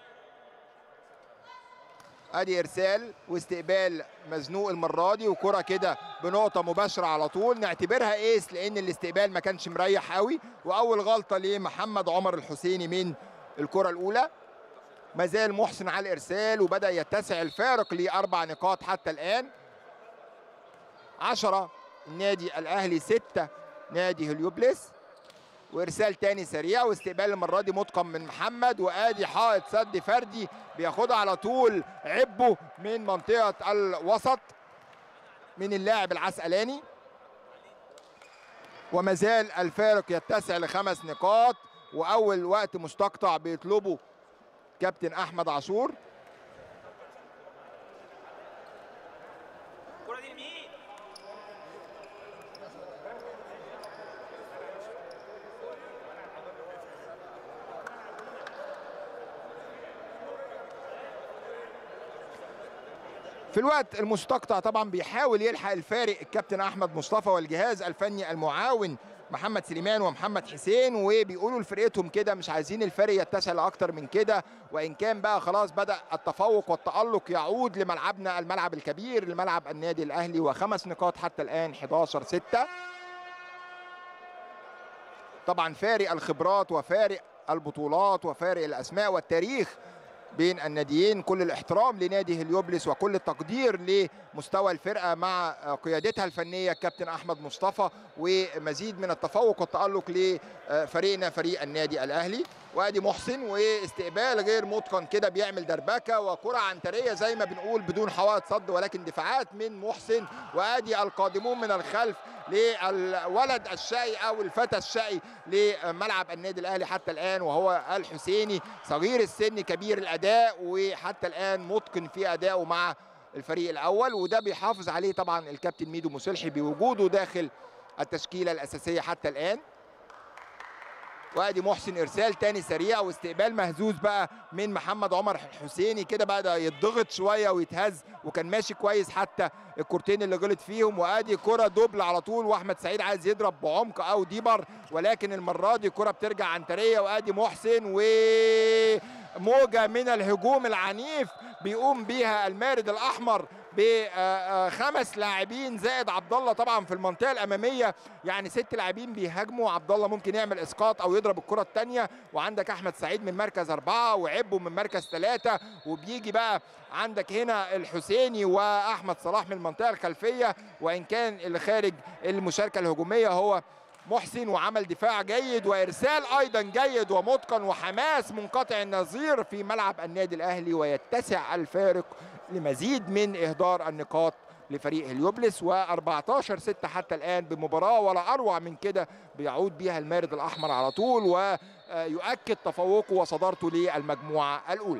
ادي ارسال واستقبال مزنوق المره دي وكره كده بنقطه مباشره على طول نعتبرها ايس لان الاستقبال ما كانش مريح قوي واول غلطه لمحمد عمر الحسيني من الكره الاولى ما زال محسن على الارسال وبدا يتسع الفارق لاربع نقاط حتى الان عشرة النادي الاهلي ستة نادي هليوبلس وارسال تاني سريع واستقبال المره دي متقن من محمد وادي حائط سد فردي بياخدها على طول عبه من منطقه الوسط من اللاعب العسقلاني وما زال الفارق يتسع لخمس نقاط واول وقت مستقطع بيطلبه كابتن احمد عاشور في الوقت المستقطع طبعا بيحاول يلحق الفارق الكابتن احمد مصطفى والجهاز الفني المعاون محمد سليمان ومحمد حسين وبيقولوا لفرقتهم كده مش عايزين الفرق يتسع لاكتر من كده وان كان بقى خلاص بدا التفوق والتالق يعود لملعبنا الملعب الكبير لملعب النادي الاهلي وخمس نقاط حتى الان 11 6 طبعا فارق الخبرات وفارق البطولات وفارق الاسماء والتاريخ بين الناديين كل الاحترام لنادي هليوبلس وكل التقدير لمستوى الفرقه مع قيادتها الفنيه الكابتن احمد مصطفى ومزيد من التفوق والتالق لفريقنا فريق النادي الاهلي وادي محسن واستقبال غير متقن كده بيعمل دربكه وكره عنتريه زي ما بنقول بدون حوائط صد ولكن دفاعات من محسن وادي القادمون من الخلف للولد الشقي او الفتى الشقي لملعب النادي الاهلي حتى الان وهو الحسيني صغير السن كبير الاداء وحتى الان متقن في ادائه مع الفريق الاول وده بيحافظ عليه طبعا الكابتن ميدو مسلحي بوجوده داخل التشكيله الاساسيه حتى الان وادي محسن ارسال تاني سريع واستقبال مهزوز بقى من محمد عمر الحسيني كده بدا يضغط شويه ويتهز وكان ماشي كويس حتى الكورتين اللي غلط فيهم وادي كره دوبل على طول واحمد سعيد عايز يضرب بعمق او ديبر ولكن المره دي كره بترجع عنتريه وادي محسن وموجه من الهجوم العنيف بيقوم بيها المارد الاحمر بخمس لاعبين زائد عبد الله طبعا في المنطقه الاماميه يعني ست لاعبين بيهاجموا عبد الله ممكن يعمل اسقاط او يضرب الكره الثانيه وعندك احمد سعيد من مركز اربعه وعبه من مركز ثلاثه وبيجي بقى عندك هنا الحسيني واحمد صلاح من المنطقه الخلفيه وان كان اللي خارج المشاركه الهجوميه هو محسن وعمل دفاع جيد وارسال ايضا جيد ومتقن وحماس منقطع النظير في ملعب النادي الاهلي ويتسع الفارق لمزيد من اهدار النقاط لفريق هليوبلس و14 6 حتى الان بمباراه ولا اروع من كده بيعود بيها المارد الاحمر على طول ويؤكد تفوقه وصدارته للمجموعه الاولى.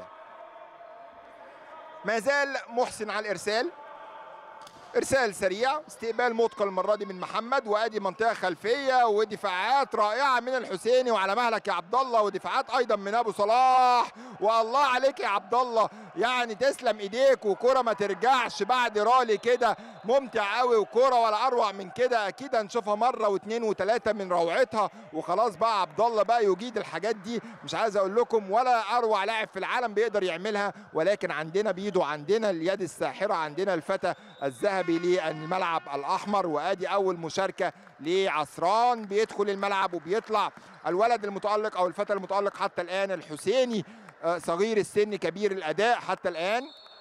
ما زال محسن على الارسال ارسال سريع استقبال متقن المره دي من محمد وادي منطقه خلفيه ودفاعات رائعه من الحسيني وعلى مهلك يا عبد الله ودفاعات ايضا من ابو صلاح والله عليك يا عبد الله يعني تسلم ايديك وكره ما ترجعش بعد رالي كده ممتع قوي وكره ولا اروع من كده اكيد هنشوفها مره واثنين وثلاثه من روعتها وخلاص بقى عبد الله بقى يجيد الحاجات دي مش عايز اقول لكم ولا اروع لاعب في العالم بيقدر يعملها ولكن عندنا بيدو عندنا اليد الساحره عندنا الفتى الذهبي للملعب الاحمر وادي اول مشاركه لعصران بيدخل الملعب وبيطلع الولد المتالق او الفتى المتالق حتى الان الحسيني صغير السن كبير الاداء حتى الان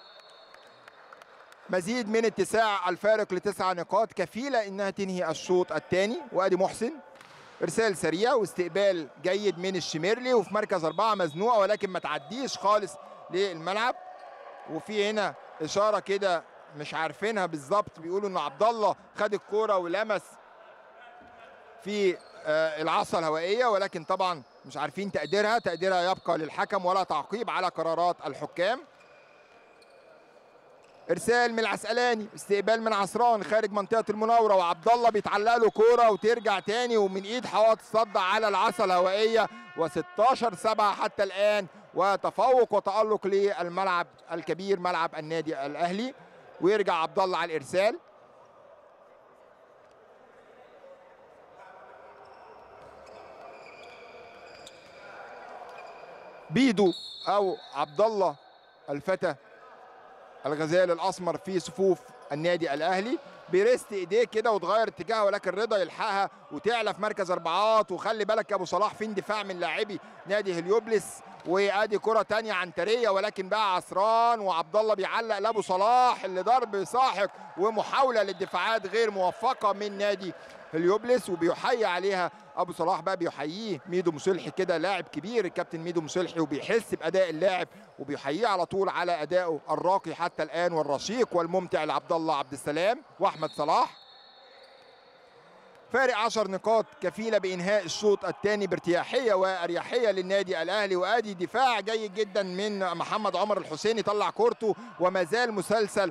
مزيد من اتساع الفارق لتسع نقاط كفيله انها تنهي الشوط الثاني وادي محسن ارسال سريع واستقبال جيد من الشميرلي وفي مركز اربعه مزنوقه ولكن ما تعديش خالص للملعب وفي هنا اشاره كده مش عارفينها بالظبط بيقولوا ان عبد الله خد الكوره ولمس في العصا الهوائيه ولكن طبعا مش عارفين تقديرها تقديرها يبقى للحكم ولا تعقيب على قرارات الحكام ارسال من العسقلاني استقبال من عصران خارج منطقه المناوره وعبد الله بيتعلق له كوره وترجع تاني ومن ايد حواط صد على العصا الهوائيه و16 7 حتى الان وتفوق وتالق للملعب الكبير ملعب النادي الاهلي ويرجع عبد الله على الارسال بيدو او عبد الله الفتى الغزال الاسمر في صفوف النادي الاهلي بيرست ايديه كده وتغير اتجاهه ولكن رضا يلحقها وتعلى في مركز اربعات وخلي بالك يا ابو صلاح في اندفاع من لاعبي نادي هليوبلس وادي كره تانية عنتريه ولكن بقى عصران وعبد الله بيعلق لابو صلاح اللي ضرب ساحق ومحاوله للدفاعات غير موفقه من نادي هليوبلس وبيحيي عليها ابو صلاح بقى بيحييه ميدو مسلحي كده لاعب كبير الكابتن ميدو مسلحي وبيحس باداء اللاعب وبيحييه على طول على ادائه الراقي حتى الان والرشيق والممتع لعبد الله عبد السلام واحمد صلاح فارق 10 نقاط كفيله بانهاء الشوط الثاني بارتياحيه واريحيه للنادي الاهلي وادي دفاع جيد جدا من محمد عمر الحسيني طلع كورته وما زال مسلسل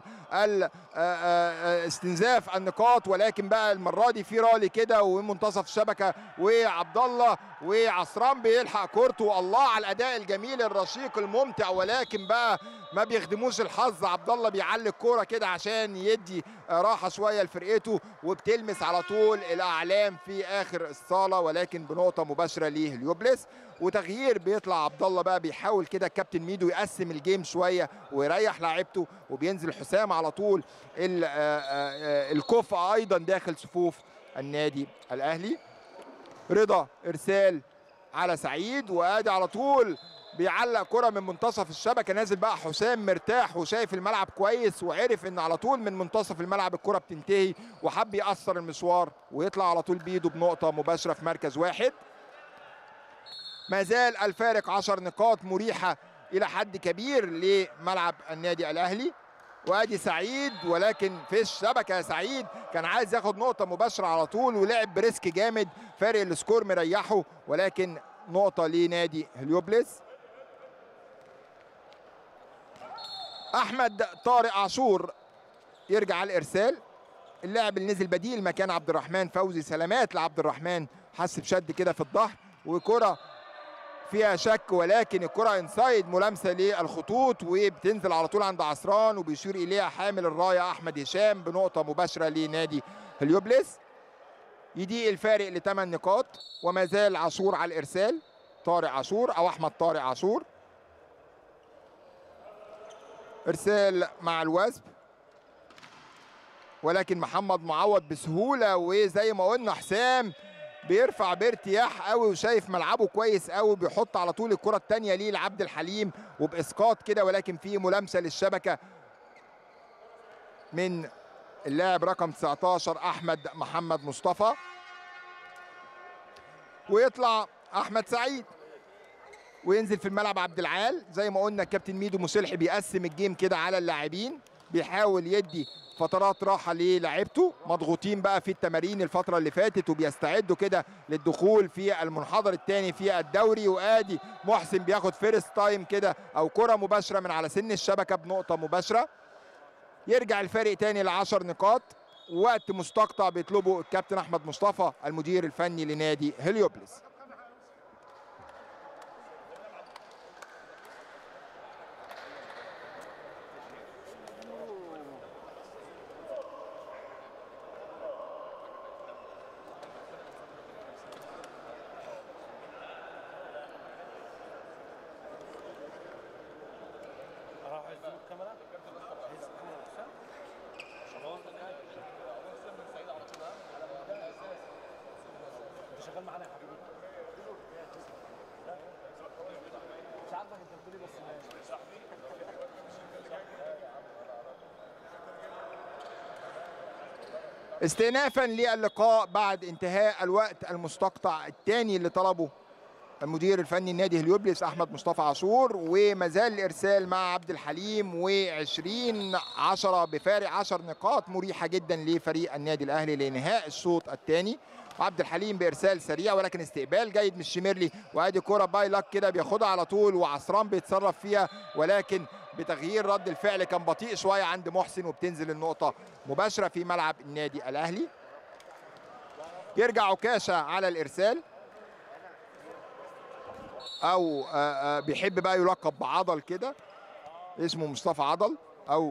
استنزاف النقاط ولكن بقى المره دي في رالي كده ومنتصف الشبكه وعبد الله وعصران بيلحق كورته الله على الاداء الجميل الرشيق الممتع ولكن بقى ما بيخدموش الحظ عبد الله بيعلق كوره كده عشان يدي راحه شويه لفرقته وبتلمس على طول الاعلام في اخر الصاله ولكن بنقطه مباشره ليه اليوبلس وتغيير بيطلع عبد الله بقى بيحاول كده الكابتن ميدو يقسم الجيم شويه ويريح لاعيبته وبينزل حسام على طول الكفء ايضا داخل صفوف النادي الاهلي رضا ارسال على سعيد وادي على طول بيعلق كرة من منتصف الشبكة نازل بقى حسام مرتاح وشايف الملعب كويس وعرف ان على طول من منتصف الملعب الكرة بتنتهي وحب يأثر المشوار ويطلع على طول بإيده بنقطة مباشرة في مركز واحد ما زال الفارق 10 نقاط مريحة إلى حد كبير لملعب النادي الأهلي وادي سعيد ولكن في الشبكه سعيد كان عايز ياخد نقطه مباشره على طول ولعب بريسك جامد فارق السكور مريحه ولكن نقطه لنادي هليوبلس احمد طارق عاشور يرجع على الارسال اللاعب اللي نزل بديل مكان عبد الرحمن فوزي سلامات لعبد الرحمن حس بشد كده في الظهر وكره فيها شك ولكن الكره انسايد ملامسه للخطوط وبتنزل على طول عند عصران وبيشير اليها حامل الرايه احمد هشام بنقطه مباشره لنادي هليوبلس يضيق الفارق لثمان نقاط وما زال عاشور على الارسال طارق عاشور او احمد طارق عاشور ارسال مع الوثب ولكن محمد معوض بسهوله وزي ما قلنا حسام بيرفع بارتياح قوي وشايف ملعبه كويس قوي بيحط على طول الكره الثانيه ليه لعبد الحليم وباسقاط كده ولكن في ملامسه للشبكه من اللاعب رقم 19 احمد محمد مصطفى ويطلع احمد سعيد وينزل في الملعب عبد العال زي ما قلنا الكابتن ميدو مسلحي بيقسم الجيم كده على اللاعبين بيحاول يدي فترات راحه للاعيبته مضغوطين بقى في التمارين الفتره اللي فاتت وبيستعدوا كده للدخول في المنحدر الثاني في الدوري وادي محسن بياخد فيرست تايم كده او كره مباشره من على سن الشبكه بنقطه مباشره يرجع الفارق تاني ل 10 نقاط وقت مستقطع بيطلبه الكابتن احمد مصطفى المدير الفني لنادي هليوبلس استئنافا للقاء بعد انتهاء الوقت المستقطع الثاني اللي طلبه المدير الفني النادي هليوبلس احمد مصطفى عاشور وما زال الارسال مع عبد الحليم و20 10 بفارق 10 نقاط مريحه جدا لفريق النادي الاهلي لانهاء الشوط الثاني عبد الحليم بارسال سريع ولكن استقبال جيد من الشميرلي وادي كره باي لك كده بياخدها على طول وعصران بيتصرف فيها ولكن بتغيير رد الفعل كان بطيء شويه عند محسن وبتنزل النقطه مباشره في ملعب النادي الاهلي يرجع عكاشه على الارسال او آآ آآ بيحب بقى يلقب بعضل كده اسمه مصطفى عضل او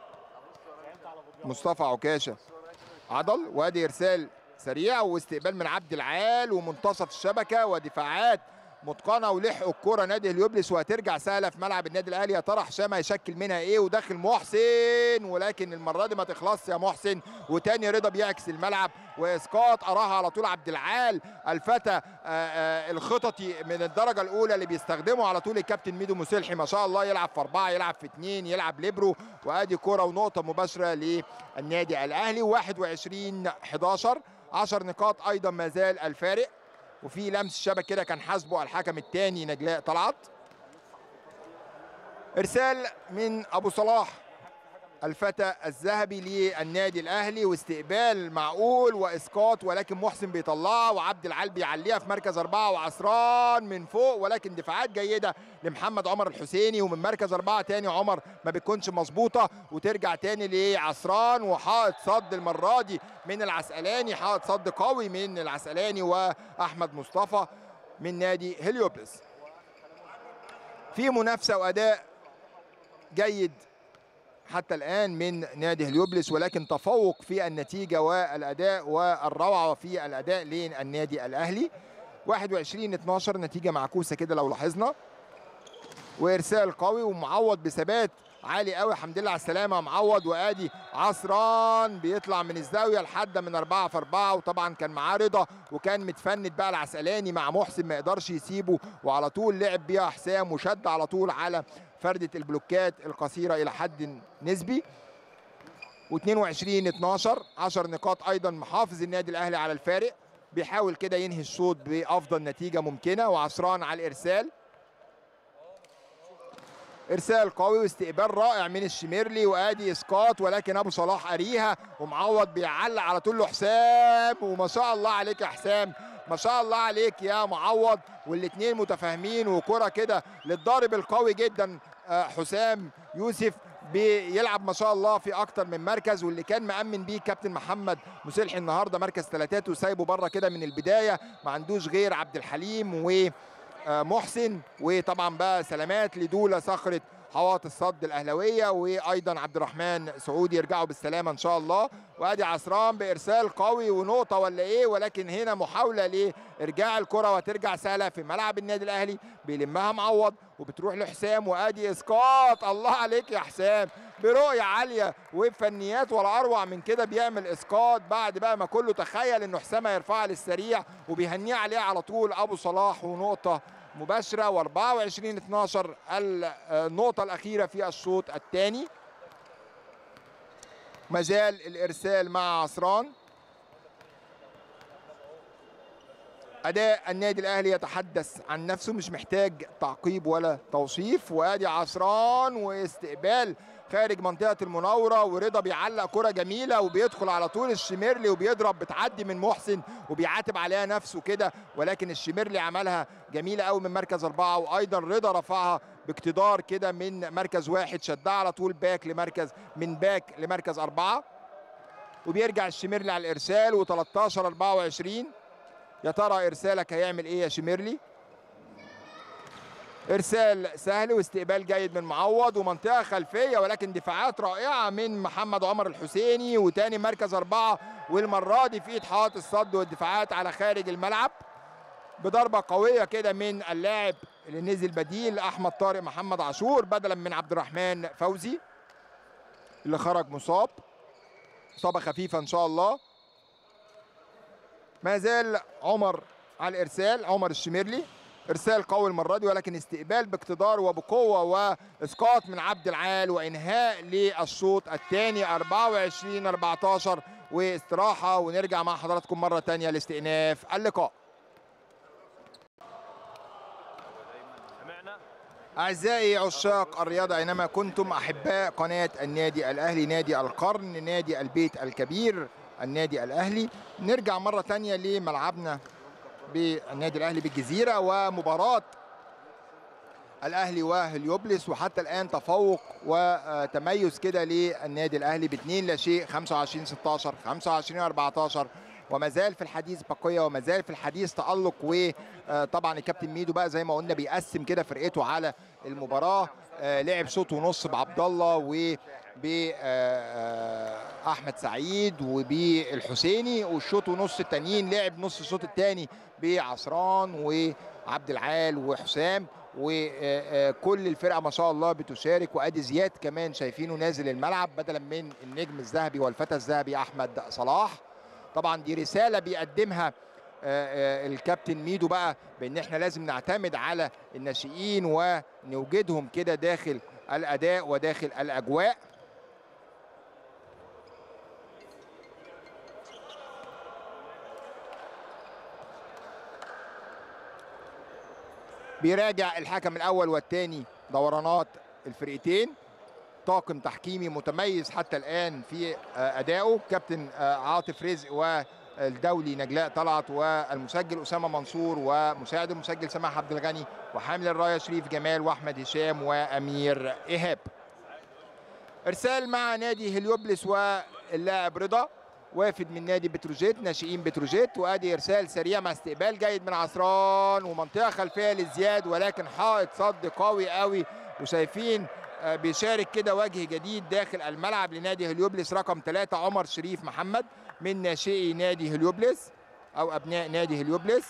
مصطفى عكاشه عضل وادي ارسال سريع واستقبال من عبد العال ومنتصف الشبكه ودفاعات متقنه ولحقوا الكره نادي اليوبلس وهترجع سهله في ملعب النادي الاهلي يا ترى هشام هيشكل منها ايه وداخل محسن ولكن المره دي ما تخلصش يا محسن وتاني رضا بيعكس الملعب واسقاط اراها على طول عبد العال الفتى الخططي من الدرجه الاولى اللي بيستخدمه على طول الكابتن ميدو مسلحي ما شاء الله يلعب في اربعه يلعب في اثنين يلعب ليبرو وادي كره ونقطه مباشره للنادي الاهلي 21 11 10 نقاط ايضا ما زال الفارق وفي لمس شبك كده كان حاسبه الحكم الثاني نجلاء طلعت ارسال من ابو صلاح الفتى الذهبي للنادي الاهلي واستقبال معقول واسقاط ولكن محسن بيطلعها وعبد العال بيعليها في مركز اربعه وعصران من فوق ولكن دفاعات جيده لمحمد عمر الحسيني ومن مركز اربعه تاني عمر ما بتكونش مظبوطه وترجع تاني لعصران وحائط صد المره دي من العسقلاني حائط صد قوي من العسقلاني واحمد مصطفى من نادي هليوبلس في منافسه واداء جيد حتى الآن من نادي هليوبلس ولكن تفوق في النتيجة والأداء والروعة في الأداء للنادي الأهلي 21 12 نتيجة معكوسة كده لو لاحظنا وإرسال قوي ومعوض بثبات عالي قوي الحمد لله على السلامة معوض وادي عصران بيطلع من الزاوية لحد من أربعة في أربعة وطبعا كان معاه رضا وكان متفند بقى العسقلاني مع محسن ما يقدرش يسيبه وعلى طول لعب بيها حسام وشد على طول على فردة البلوكات القصيرة إلى حد نسبي و22 12 10 نقاط أيضا محافظ النادي الأهلي على الفارق بيحاول كده ينهي الشوط بأفضل نتيجة ممكنة وعصران على الإرسال ارسال قوي واستقبال رائع من الشميرلي وادي اسقاط ولكن ابو صلاح قاريها ومعوض بيعلق على طول له حسام وما شاء الله عليك يا حسام ما شاء الله عليك يا معوض والاثنين متفاهمين وكره كده للضارب القوي جدا حسام يوسف بيلعب ما شاء الله في اكتر من مركز واللي كان مأمن بيه كابتن محمد مسلحي النهارده مركز ثلاثات وسايبه بره كده من البدايه ما عندوش غير عبد الحليم و محسن وطبعا بقى سلامات لدوله صخره حواط الصد الاهلاويه وايضا عبد الرحمن سعودي يرجعوا بالسلامه ان شاء الله وادي عصران بارسال قوي ونقطه ولا ايه ولكن هنا محاوله لارجاع الكره وترجع سهله في ملعب النادي الاهلي بيلمها معوض وبتروح لحسام وادي اسقاط الله عليك يا حسام برؤيه عاليه وبفنيات ولا اروع من كده بيعمل اسقاط بعد بقى ما كله تخيل انه حسام هيرفعها للسريع وبيهنيه عليه على طول ابو صلاح ونقطه مباشره و24 12 النقطه الاخيره في الشوط الثاني مازال الارسال مع عصران اداء النادي الاهلي يتحدث عن نفسه مش محتاج تعقيب ولا توصيف وادي عصران واستقبال خارج منطقه المناوره ورضا بيعلق كره جميله وبيدخل على طول الشميرلي وبيضرب بتعدي من محسن وبيعاتب عليها نفسه كده ولكن الشميرلي عملها جميله قوي من مركز اربعه وايضا رضا رفعها باقتدار كده من مركز واحد شدها على طول باك لمركز من باك لمركز اربعه وبيرجع الشميرلي على الارسال و13 24 يا ترى ارسالك هيعمل ايه يا شميرلي ارسال سهل واستقبال جيد من معوض ومنطقه خلفيه ولكن دفاعات رائعه من محمد عمر الحسيني وتاني مركز اربعه والمره دي في ايد حائط الصد والدفاعات على خارج الملعب بضربه قويه كده من اللاعب اللي نزل بديل احمد طارق محمد عاشور بدلا من عبد الرحمن فوزي اللي خرج مصاب اصابه خفيفه ان شاء الله ما زال عمر على الارسال عمر الشميرلي ارسال قوي المره دي ولكن استقبال باقتدار وبقوه واسقاط من عبد العال وانهاء للشوط الثاني 24 14 واستراحه ونرجع مع حضراتكم مره ثانيه لاستئناف اللقاء أعزائي عشاق الرياضة أينما كنتم أحباء قناة النادي الأهلي نادي القرن نادي البيت الكبير النادي الأهلي نرجع مرة تانية لملعبنا بالنادي الأهلي بالجزيرة ومباراة الأهلي وهليوبلس وحتى الآن تفوق وتميز كده للنادي الأهلي باثنين لا شيء 25 16 25 14 وما زال في الحديث بقيه وما زال في الحديث تالق وطبعا الكابتن ميدو بقى زي ما قلنا بيقسم كده فرقته على المباراه لعب شوط ونص بعبد الله و احمد سعيد وبالحسيني والشوط ونص التانيين لعب نص الشوط الثاني بعصران وعبد العال وحسام وكل الفرقه ما شاء الله بتشارك وادي زياد كمان شايفينه نازل الملعب بدلا من النجم الذهبي والفتى الذهبي احمد صلاح طبعا دي رساله بيقدمها الكابتن ميدو بقى بان احنا لازم نعتمد على الناشئين ونوجدهم كده داخل الاداء وداخل الاجواء بيراجع الحكم الاول والثاني دورانات الفرقتين طاقم تحكيمي متميز حتى الان في ادائه كابتن عاطف رزق والدولي نجلاء طلعت والمسجل اسامه منصور ومساعد المسجل سماح عبد الغني وحامل الرايه شريف جمال واحمد هشام وامير ايهاب ارسال مع نادي هليوبلس واللاعب رضا وافد من نادي بتروجيت ناشئين بتروجيت وادي ارسال سريع مع استقبال جيد من عصران ومنطقه خلفيه لزياد ولكن حائط صد قوي قوي وشايفين بيشارك كده وجه جديد داخل الملعب لنادي هليوبلس رقم ثلاثة عمر شريف محمد من ناشئي نادي هليوبلس او ابناء نادي هليوبلس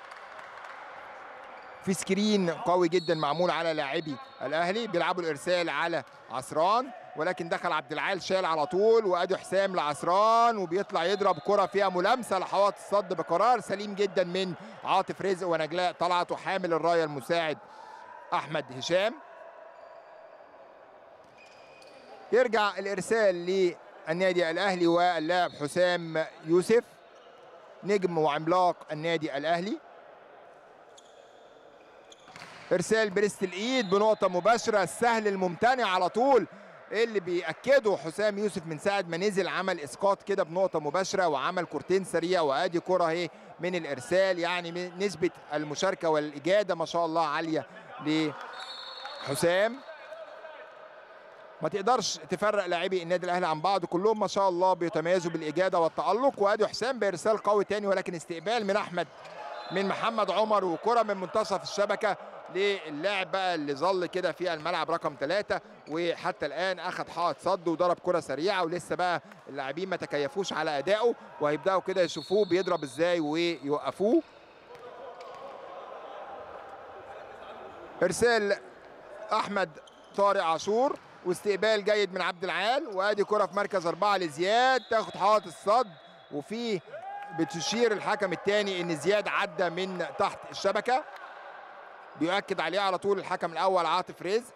في سكرين قوي جدا معمول على لاعبي الاهلي بيلعبوا الارسال على عصران ولكن دخل عبد العال شال على طول وادي حسام لعصران وبيطلع يضرب كره فيها ملامسه لحوائط الصد بقرار سليم جدا من عاطف رزق ونجلاء طلعت وحامل الرايه المساعد احمد هشام يرجع الارسال للنادي الاهلي واللاعب حسام يوسف نجم وعملاق النادي الاهلي ارسال بريست الايد بنقطه مباشره السهل الممتنع على طول اللي بيأكده حسام يوسف من ساعة ما نزل عمل اسقاط كده بنقطة مباشرة وعمل كورتين سريع وادي كرة اهي من الارسال يعني نسبة المشاركة والاجادة ما شاء الله عالية لحسام ما تقدرش تفرق لاعبي النادي الاهلي عن بعض كلهم ما شاء الله بيتميزوا بالاجاده والتالق وادي حسام بارسال قوي تاني ولكن استقبال من احمد من محمد عمر وكره من منتصف الشبكه للاعب بقى اللي ظل كده في الملعب رقم ثلاثة وحتى الان اخذ حائط صد وضرب كره سريعه ولسه بقى اللاعبين ما تكيفوش على ادائه وهيبداوا كده يشوفوه بيضرب ازاي ويوقفوه ارسال احمد طارق عاشور واستقبال جيد من عبد العال وادي كره في مركز اربعه لزياد تاخد حائط الصد وفي بتشير الحكم الثاني ان زياد عدى من تحت الشبكه بيؤكد عليه على طول الحكم الاول عاطف رزق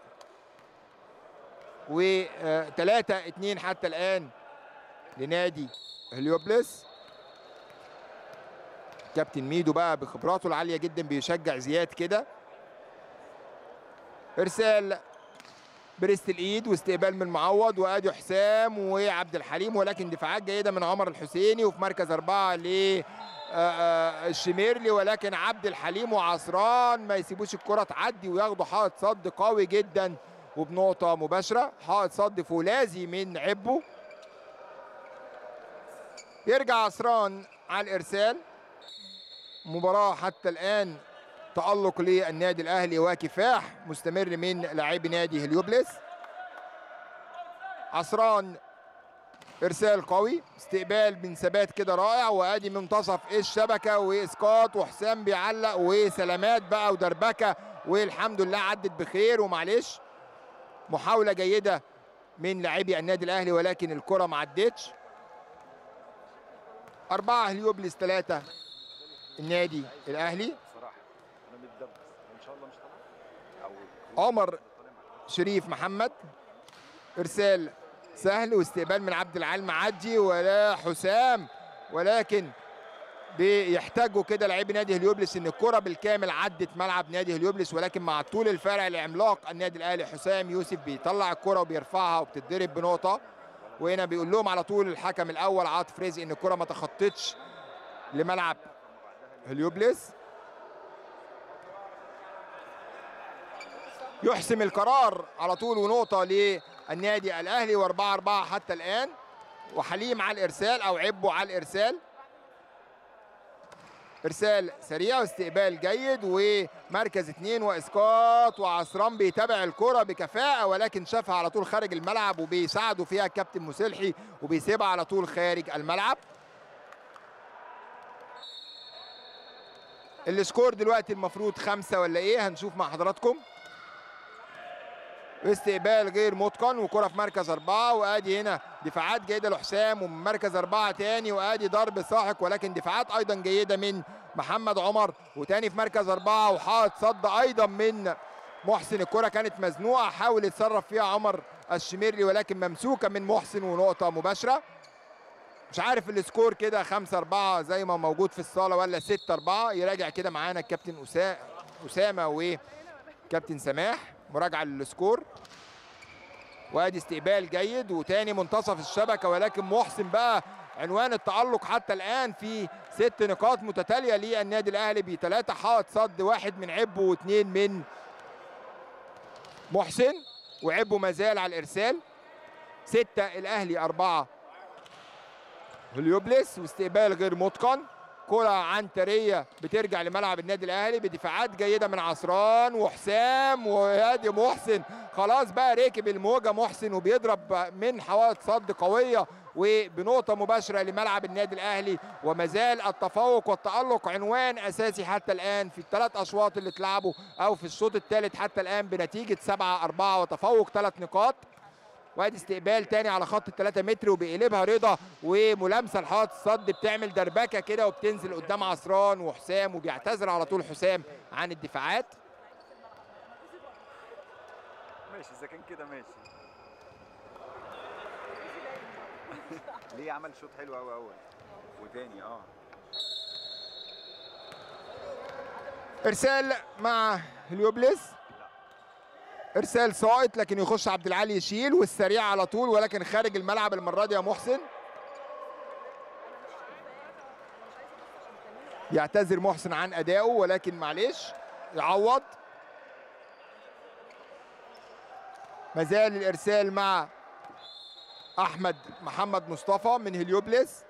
وثلاثة اتنين حتى الان لنادي هليوبلس كابتن ميدو بقى بخبراته العاليه جدا بيشجع زياد كده ارسال بريست الايد واستقبال من معوض وادي حسام وعبد الحليم ولكن دفاعات جيده من عمر الحسيني وفي مركز اربعه ل الشميرلي ولكن عبد الحليم وعصران ما يسيبوش الكره تعدي وياخدوا حائط صد قوي جدا وبنقطه مباشره حائط صد فولاذي من عبو يرجع عصران على الارسال مباراه حتى الان تألق للنادي الأهلي وكفاح مستمر من لاعبي نادي هليوبلس عصران إرسال قوي استقبال من ثبات كده رائع وادي منتصف الشبكة وإسقاط وحسام بيعلق وسلامات بقى ودربكة والحمد لله عدت بخير ومعلش محاولة جيدة من لاعبي النادي الأهلي ولكن الكرة ما عدتش أربعة هليوبلس ثلاثة النادي الأهلي عمر شريف محمد ارسال سهل واستقبال من عبد العال معدي ولا حسام ولكن بيحتاجوا كده لاعبي نادي هليوبلس ان الكره بالكامل عدت ملعب نادي هليوبلس ولكن مع طول الفرع العملاق النادي الاهلي حسام يوسف بيطلع الكره وبيرفعها وبتتضرب بنقطه وهنا بيقول لهم على طول الحكم الاول عاطف رزق ان الكره ما تخطتش لملعب هليوبلس يحسم القرار على طول ونقطة للنادي الأهلي وأربعة أربعة حتى الآن وحليم على الإرسال أو عبو على الإرسال إرسال سريع واستقبال جيد ومركز اثنين وإسقاط وعصران بيتابع الكرة بكفاءة ولكن شافها على طول خارج الملعب وبيساعده فيها الكابتن مسلحي وبيسيبها على طول خارج الملعب السكور دلوقتي المفروض خمسة ولا ايه هنشوف مع حضراتكم استقبال غير متقن وكرة في مركز أربعة وأدي هنا دفاعات جيدة لحسام ومن مركز أربعة تاني وأدي ضرب ساحق ولكن دفاعات أيضا جيدة من محمد عمر وتاني في مركز أربعة وحائط صد أيضا من محسن الكرة كانت مزنوقة حاول يتصرف فيها عمر الشميرلي ولكن ممسوكة من محسن ونقطة مباشرة مش عارف السكور كده 5 4 زي ما موجود في الصالة ولا 6 4 يراجع كده معانا الكابتن أسامة وكابتن سماح مراجعه للسكور وادي استقبال جيد وتاني منتصف الشبكه ولكن محسن بقى عنوان التألق حتى الآن في ست نقاط متتالية للنادي الأهلي بثلاثة حائط صد واحد من عبو واثنين من محسن وعبو ما زال على الإرسال ستة الأهلي أربعة هليوبلس واستقبال غير متقن كرة عنترية بترجع لملعب النادي الأهلي بدفاعات جيدة من عصران وحسام وادي محسن خلاص بقى ركب الموجة محسن وبيضرب من حوائط صد قوية وبنقطة مباشرة لملعب النادي الأهلي وما زال التفوق والتألق عنوان أساسي حتى الآن في الثلاث أشواط اللي اتلعبوا أو في الشوط الثالث حتى الآن بنتيجة 7 4 وتفوق ثلاث نقاط وادي استقبال تاني على خط الثلاثة متر وبيقلبها رضا وملامسه لحائط الصد بتعمل دربكه كده وبتنزل قدام عصران وحسام وبيعتذر على طول حسام عن الدفاعات ماشي اذا كان كده ماشي ليه عمل شوط حلو قوي اول وتاني اه ارسال مع هليوبلس ارسال ساقط لكن يخش عبد العالي يشيل والسريع على طول ولكن خارج الملعب المره دي يا محسن يعتذر محسن عن ادائه ولكن معلش يعوض مازال الارسال مع احمد محمد مصطفى من هليوبلس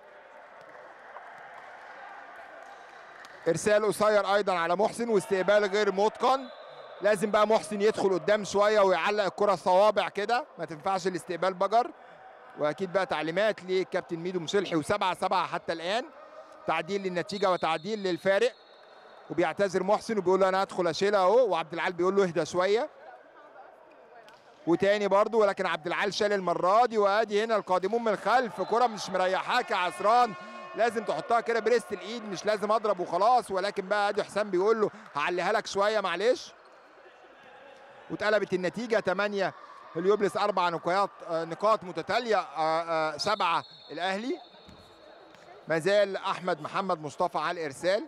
ارسال قصير ايضا على محسن واستقبال غير متقن لازم بقى محسن يدخل قدام شويه ويعلق الكره صوابع كده ما تنفعش الاستقبال بجر واكيد بقى تعليمات للكابتن ميدو مصلحي وسبعة سبعة حتى الان تعديل للنتيجه وتعديل للفارق وبيعتذر محسن وبيقول له انا هدخل اشيلها اهو وعبد العال بيقول له اهدى شويه وتاني برضو ولكن عبد العال شال المره دي وادي هنا القادمون من الخلف كره مش مريحاك يا عصران لازم تحطها كده بريست الايد مش لازم اضرب وخلاص ولكن بقى ادي حسام بيقول له هعليها لك شويه معلش واتقلبت النتيجه 8 اليوبلس اربع نقاط نقاط متتاليه سبعه الاهلي ما زال احمد محمد مصطفى على الارسال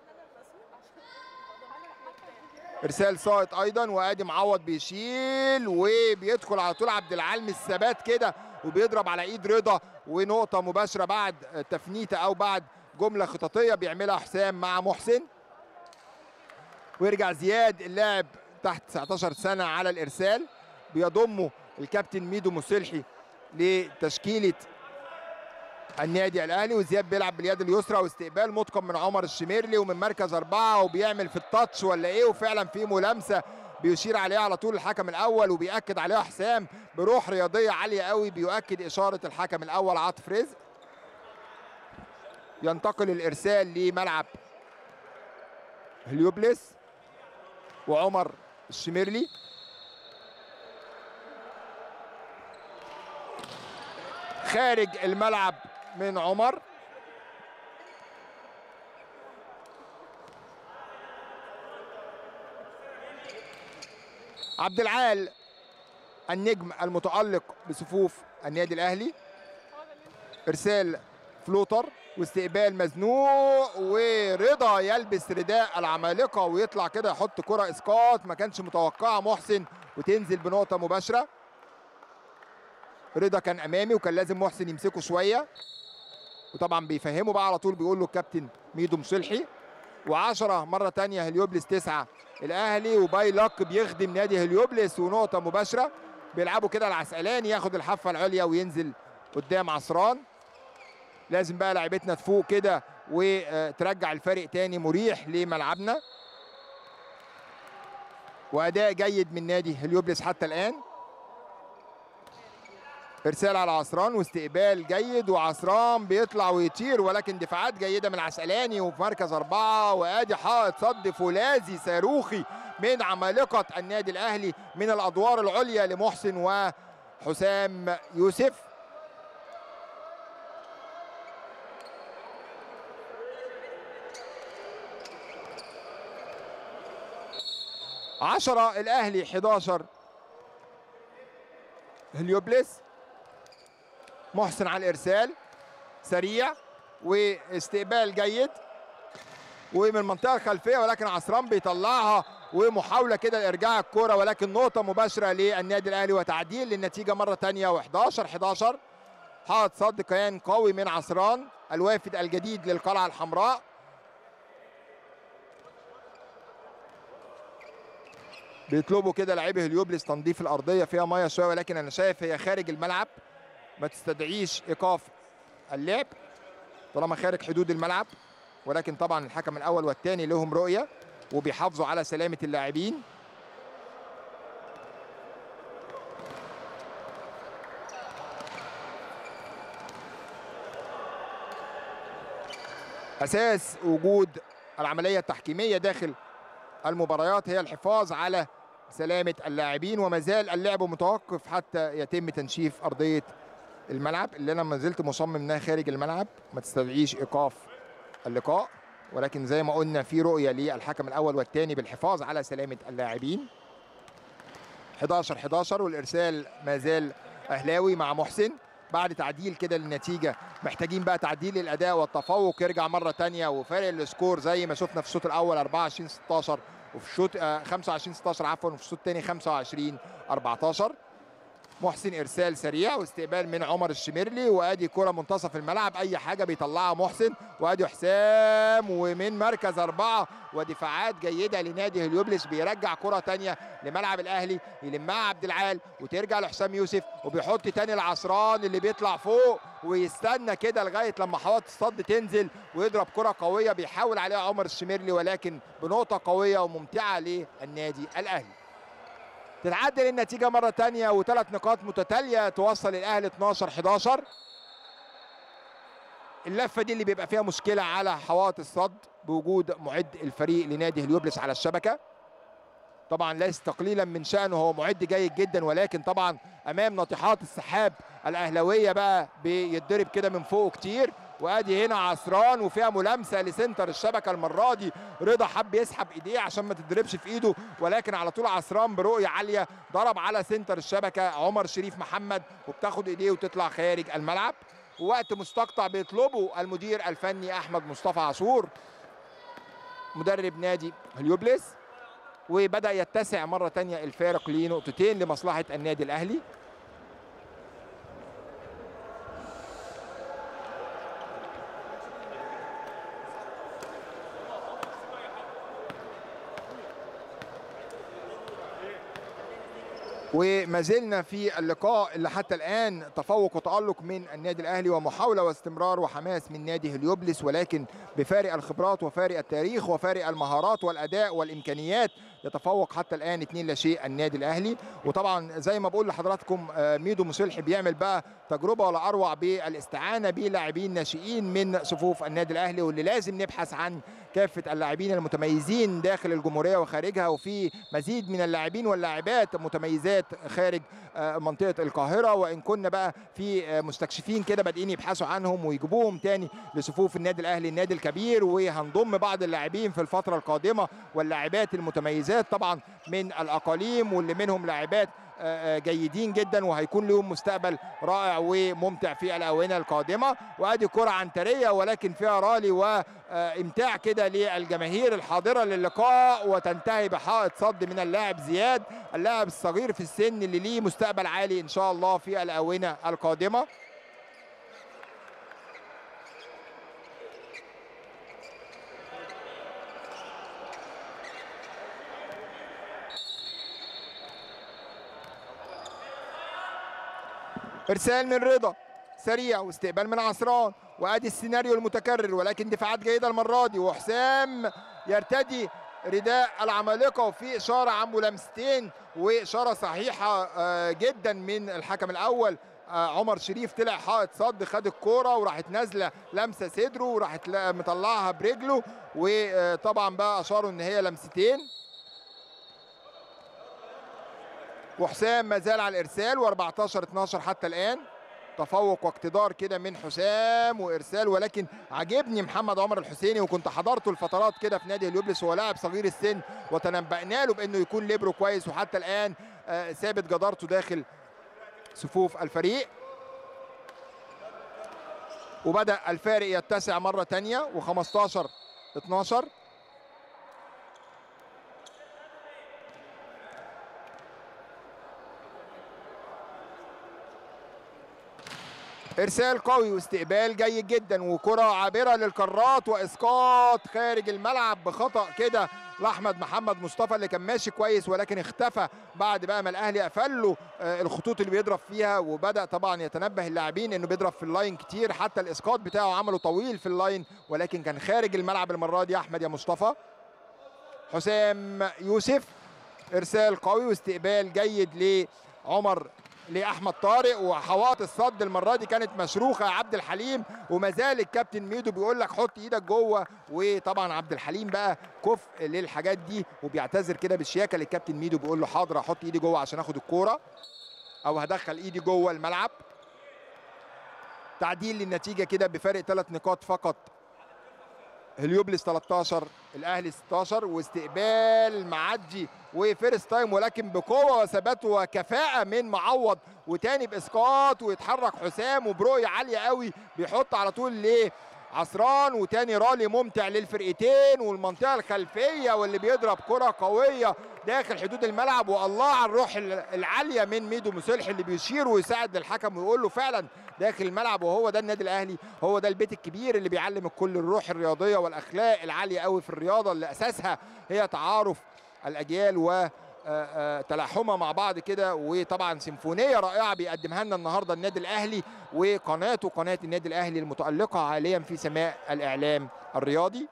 ارسال ساقط ايضا وادي معوض بيشيل وبيدخل على طول عبد العال من الثبات كده وبيضرب على ايد رضا ونقطه مباشره بعد تفنيته او بعد جمله خططيه بيعملها حسام مع محسن ويرجع زياد اللاعب تحت 19 سنه على الارسال بيضمه الكابتن ميدو مصلحي لتشكيله النادي الاهلي وزياد بيلعب باليد اليسرى واستقبال متقن من عمر الشميرلي ومن مركز اربعه وبيعمل في التاتش ولا ايه وفعلا في ملامسه بيشير عليها على طول الحكم الاول وبياكد عليها حسام بروح رياضيه عاليه قوي بيؤكد اشاره الحكم الاول عاطف رزق ينتقل الارسال لملعب هليوبلس وعمر الشميرلي خارج الملعب من عمر عبد العال النجم المتألق بصفوف النادي الأهلي إرسال فلوتر واستقبال مزنوق ورضا يلبس رداء العمالقة ويطلع كده يحط كرة إسقاط ما كانش متوقعة محسن وتنزل بنقطة مباشرة رضا كان أمامي وكان لازم محسن يمسكه شوية وطبعا بيفهمه بقى على طول بيقول له الكابتن ميدو مصلحي وعشرة مرة تانية هليوبلس تسعة الأهلي وباي لك بيخدم نادي هليوبلس ونقطة مباشرة بيلعبوا كده العسقلاني ياخد الحافة العليا وينزل قدام عصران لازم بقى لعيبتنا تفوق كده وترجع الفريق تاني مريح لملعبنا وأداء جيد من نادي هليوبلس حتى الآن ارسال على عصران واستقبال جيد وعصران بيطلع ويطير ولكن دفاعات جيده من العسقلاني وفي مركز اربعه وادي حائط صد فولاذي صاروخي من عمالقه النادي الاهلي من الادوار العليا لمحسن وحسام يوسف عشرة الأهلي 11 هليوبلس محسن على الارسال سريع واستقبال جيد ومن المنطقه الخلفيه ولكن عصران بيطلعها ومحاوله كده لارجاع الكوره ولكن نقطه مباشره للنادي الاهلي وتعديل للنتيجه مره ثانيه و11 11 حائط صد كيان قوي من عصران الوافد الجديد للقلعه الحمراء بيطلبوا كده لاعبي هليوبلس تنظيف الارضيه فيها ميه شويه ولكن انا شايف هي خارج الملعب ما تستدعيش ايقاف اللعب طالما خارج حدود الملعب ولكن طبعا الحكم الاول والثاني لهم رؤيه وبيحافظوا على سلامه اللاعبين اساس وجود العمليه التحكيميه داخل المباريات هي الحفاظ على سلامه اللاعبين وما زال اللعب متوقف حتى يتم تنشيف ارضيه الملعب اللي انا ما زلت مصمم انها خارج الملعب ما تستدعيش ايقاف اللقاء ولكن زي ما قلنا في رؤيه للحكم الاول والثاني بالحفاظ على سلامه اللاعبين 11 11 والارسال ما زال اهلاوي مع محسن بعد تعديل كده للنتيجه محتاجين بقى تعديل الاداء والتفوق يرجع مره ثانيه وفارق السكور زي ما شفنا في الشوط الاول 24 16 وفي الشوط آه 25 16 عفوا وفي الشوط الثاني 25 14 محسن ارسال سريع واستقبال من عمر الشميرلي وادي كره منتصف الملعب اي حاجه بيطلعها محسن وادي حسام ومن مركز اربعه ودفاعات جيده لنادي هليوبلس بيرجع كره تانية لملعب الاهلي يلمها عبد العال وترجع لحسام يوسف وبيحط تاني العصران اللي بيطلع فوق ويستنى كده لغايه لما حوات الصد تنزل ويضرب كره قويه بيحاول عليها عمر الشميرلي ولكن بنقطه قويه وممتعه للنادي الاهلي تتعدل النتيجه مره تانية وثلاث نقاط متتاليه توصل الاهلي 12 11 اللفه دي اللي بيبقى فيها مشكله على حوائط الصد بوجود معد الفريق لنادي هليوبلس على الشبكه طبعا ليس تقليلا من شانه هو معد جيد جدا ولكن طبعا امام ناطحات السحاب الاهلاويه بقى بيتضرب كده من فوق كتير وادي هنا عصران وفيها ملامسه لسنتر الشبكه المره دي رضا حب يسحب ايديه عشان ما تتضربش في ايده ولكن على طول عصران برؤيه عاليه ضرب على سنتر الشبكه عمر شريف محمد وبتاخد ايديه وتطلع خارج الملعب ووقت مستقطع بيطلبه المدير الفني احمد مصطفى عاشور مدرب نادي هليوبلس وبدا يتسع مره تانية الفارق لنقطتين لمصلحه النادي الاهلي وما زلنا في اللقاء اللي حتى الان تفوق وتالق من النادي الاهلي ومحاوله واستمرار وحماس من نادي هليوبلس ولكن بفارق الخبرات وفارق التاريخ وفارق المهارات والاداء والامكانيات يتفوق حتى الان 2 لا شيء النادي الاهلي وطبعا زي ما بقول لحضراتكم ميدو مسلحي بيعمل بقى تجربه ولا اروع بالاستعانه بلاعبين ناشئين من صفوف النادي الاهلي واللي لازم نبحث عن كافه اللاعبين المتميزين داخل الجمهوريه وخارجها وفي مزيد من اللاعبين واللاعبات متميزات خارج منطقه القاهره وان كنا بقى في مستكشفين كده بادئين يبحثوا عنهم ويجيبوهم تاني لصفوف النادي الاهلي النادي الكبير وهنضم بعض اللاعبين في الفتره القادمه واللاعبات المتميزات طبعا من الاقاليم واللي منهم لاعبات جيدين جدا وهيكون لهم مستقبل رائع وممتع في الاونه القادمه وادي كره عنتريه ولكن فيها رالي وامتاع كده للجماهير الحاضره للقاء وتنتهي بحائط صد من اللاعب زياد اللاعب الصغير في السن اللي ليه مستقبل عالي ان شاء الله في الاونه القادمه ارسال من رضا سريع واستقبال من عصران وادي السيناريو المتكرر ولكن دفاعات جيده المره دي وحسام يرتدي رداء العمالقه وفي اشاره عن ملامستين واشاره صحيحه جدا من الحكم الاول عمر شريف طلع حائط صد خد الكوره وراحت نازله لمسه صدره وراحت مطلعها برجله وطبعا بقى اشاروا ان هي لمستين وحسام ما زال على الارسال و14 12 حتى الان تفوق واقتدار كده من حسام وارسال ولكن عجبني محمد عمر الحسيني وكنت حضرته الفترات كده في نادي هليوبلس وهو لاعب صغير السن وتنبأنا له بانه يكون ليبرو كويس وحتى الان ثابت جدارته داخل صفوف الفريق وبدأ الفارق يتسع مرة تانية و15 12 ارسال قوي واستقبال جيد جدا وكره عابره للقارات واسقاط خارج الملعب بخطا كده لاحمد محمد مصطفى اللي كان ماشي كويس ولكن اختفى بعد بقى ما الاهلي قفل له آه، الخطوط اللي بيضرب فيها وبدا طبعا يتنبه اللاعبين انه بيضرب في اللاين كتير حتى الاسقاط بتاعه عمله طويل في اللاين ولكن كان خارج الملعب المره دي احمد يا مصطفى حسام يوسف ارسال قوي واستقبال جيد لعمر لاحمد طارق وحوائط الصد المره دي كانت مشروخه يا عبد الحليم وما زال الكابتن ميدو بيقول لك حط ايدك جوه وطبعا عبد الحليم بقى كفء للحاجات دي وبيعتذر كده بالشياكه للكابتن ميدو بيقول له حاضر احط ايدي جوه عشان اخد الكوره او هدخل ايدي جوه الملعب تعديل للنتيجه كده بفارق ثلاث نقاط فقط هليوبلس 13 الاهلي 16 واستقبال معدي وفيرست تايم ولكن بقوه وثبات وكفاءه من معوض وتاني باسقاط ويتحرك حسام وبرؤيه عاليه قوي بيحط على طول لعصران وتاني رالي ممتع للفرقتين والمنطقه الخلفيه واللي بيضرب كره قويه داخل حدود الملعب والله على الروح العاليه من ميدو مسلح اللي بيشير ويساعد الحكم ويقول له فعلا داخل الملعب وهو ده النادي الاهلي هو ده البيت الكبير اللي بيعلم الكل الروح الرياضيه والاخلاق العاليه قوي في الرياضه اللي اساسها هي تعارف الاجيال و تلاحمها مع بعض كده وطبعا سيمفونيه رائعه بيقدمها لنا النهارده النادي الاهلي وقناته قناه النادي الاهلي المتالقه عاليا في سماء الاعلام الرياضي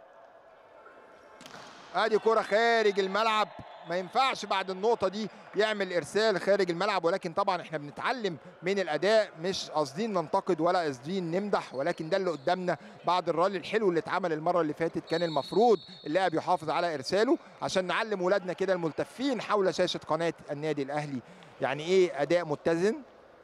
ادي كره خارج الملعب ما ينفعش بعد النقطه دي يعمل ارسال خارج الملعب ولكن طبعا احنا بنتعلم من الاداء مش قاصدين ننتقد ولا قاصدين نمدح ولكن ده اللي قدامنا بعد الرالي الحلو اللي اتعمل المره اللي فاتت كان المفروض اللاعب يحافظ على ارساله عشان نعلم ولادنا كده الملتفين حول شاشه قناه النادي الاهلي يعني ايه اداء متزن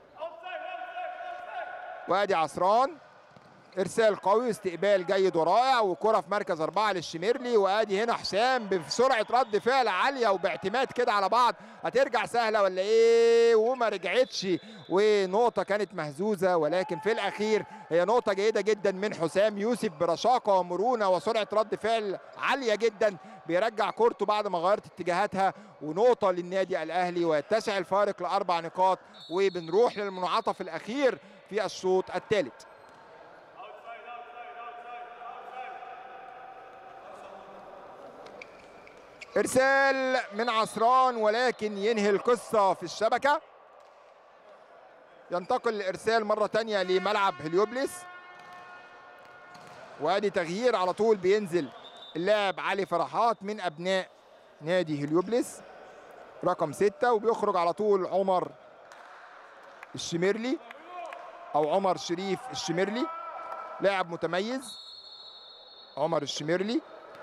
وادي عصران ارسال قوي استقبال جيد ورائع وكره في مركز اربعه للشميرلي وادي هنا حسام بسرعه رد فعل عاليه وباعتماد كده على بعض هترجع سهله ولا ايه وما رجعتش ونقطه كانت مهزوزه ولكن في الاخير هي نقطه جيده جدا من حسام يوسف برشاقه ومرونه وسرعه رد فعل عاليه جدا بيرجع كورته بعد ما غيرت اتجاهاتها ونقطه للنادي الاهلي ويتسع الفارق لاربع نقاط وبنروح للمنعطف الاخير في الشوط الثالث ارسال من عصران ولكن ينهي القصه في الشبكه ينتقل الارسال مره تانية لملعب هليوبلس وادي تغيير على طول بينزل اللاعب علي فرحات من ابناء نادي هليوبلس رقم ستة وبيخرج على طول عمر الشميرلي او عمر شريف الشميرلي لاعب متميز عمر الشميرلي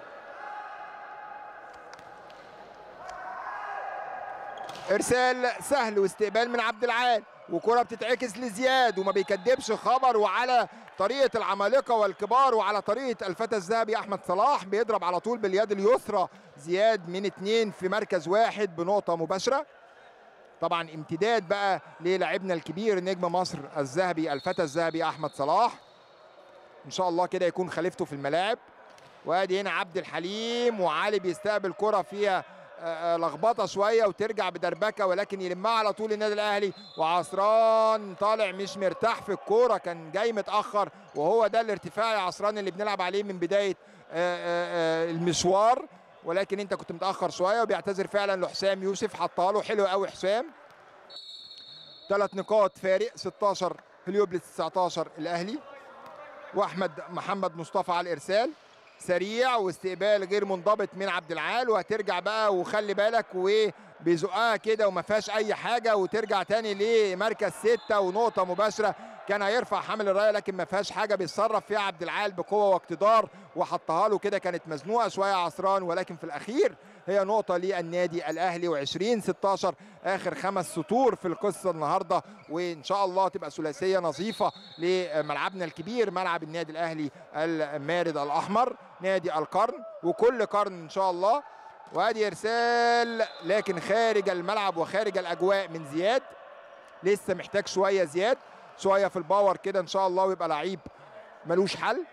ارسال سهل واستقبال من عبد العال وكره بتتعكس لزياد وما بيكدبش خبر وعلى طريقه العمالقه والكبار وعلى طريقه الفتى الذهبي احمد صلاح بيضرب على طول باليد اليسرى زياد من اتنين في مركز واحد بنقطه مباشره طبعا امتداد بقى للاعبنا الكبير نجم مصر الذهبي الفتى الذهبي احمد صلاح ان شاء الله كده يكون خليفته في الملاعب وادي هنا عبد الحليم وعلي بيستقبل كره فيها لخبطه شويه وترجع بدربكه ولكن يلمها على طول النادي الاهلي وعصران طالع مش مرتاح في الكوره كان جاي متاخر وهو ده الارتفاع يا عصران اللي بنلعب عليه من بدايه المشوار ولكن انت كنت متاخر شويه وبيعتذر فعلا لحسام يوسف حطها له حلو قوي حسام ثلاث نقاط فارق 16 هليوبلس 19 الاهلي واحمد محمد مصطفى على الارسال سريع واستقبال غير منضبط من عبد العال وهترجع بقى وخلي بالك وبيزقها كده وما فيهاش اي حاجه وترجع تاني لمركز ستة ونقطه مباشره كان هيرفع حامل الرايه لكن ما فيهاش حاجه بيتصرف فيها عبد العال بقوه واقتدار وحطها له كده كانت مزنوقه شويه عصران ولكن في الاخير هي نقطة للنادي الأهلي و20 16 آخر خمس سطور في القصة النهاردة وإن شاء الله تبقى ثلاثية نظيفة لملعبنا الكبير ملعب النادي الأهلي المارد الأحمر نادي القرن وكل قرن إن شاء الله وادي إرسال لكن خارج الملعب وخارج الأجواء من زياد لسه محتاج شوية زياد شوية في الباور كده إن شاء الله ويبقى لعيب ملوش حل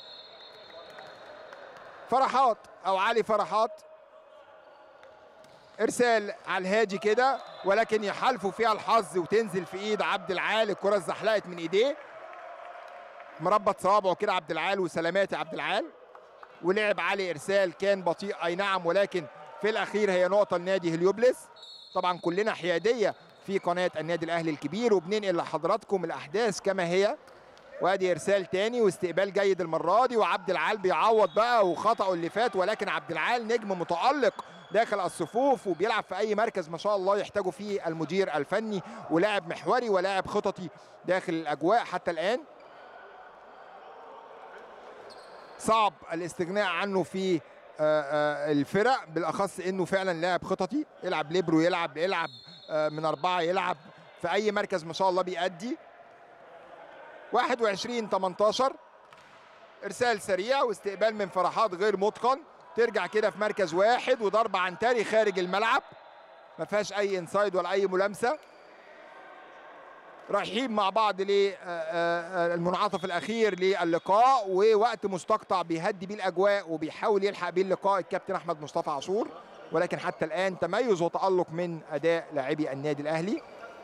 فرحات او علي فرحات ارسال على الهادي كده ولكن يحالفوا فيها الحظ وتنزل في ايد عبد العال الكره اتزحلقت من ايديه مربط صوابعه كده عبد العال وسلامات يا عبد العال ولعب عليه ارسال كان بطيء اي نعم ولكن في الاخير هي نقطه لنادي هليوبلس طبعا كلنا حياديه في قناه النادي الاهلي الكبير وبننقل لحضراتكم الاحداث كما هي وادي ارسال تاني واستقبال جيد المره دي وعبد العال بيعوض بقى وخطأه اللي فات ولكن عبد العال نجم متالق داخل الصفوف وبيلعب في اي مركز ما شاء الله يحتاجه فيه المدير الفني ولاعب محوري ولاعب خططي داخل الاجواء حتى الان صعب الاستغناء عنه في آه، آه، الفرق بالاخص انه فعلا لاعب خططي يلعب ليبرو يلعب يلعب آه، من اربعه يلعب في اي مركز ما شاء الله بيأدي 21 18 ارسال سريع واستقبال من فرحات غير متقن ترجع كده في مركز واحد وضربه عن تاري خارج الملعب ما فيهاش اي انسايد ولا اي ملامسه رايحين مع بعض للمنعطف الاخير للقاء ووقت مستقطع بيهدي بيه الاجواء وبيحاول يلحق بيه اللقاء الكابتن احمد مصطفى عاشور ولكن حتى الان تميز وتالق من اداء لاعبي النادي الاهلي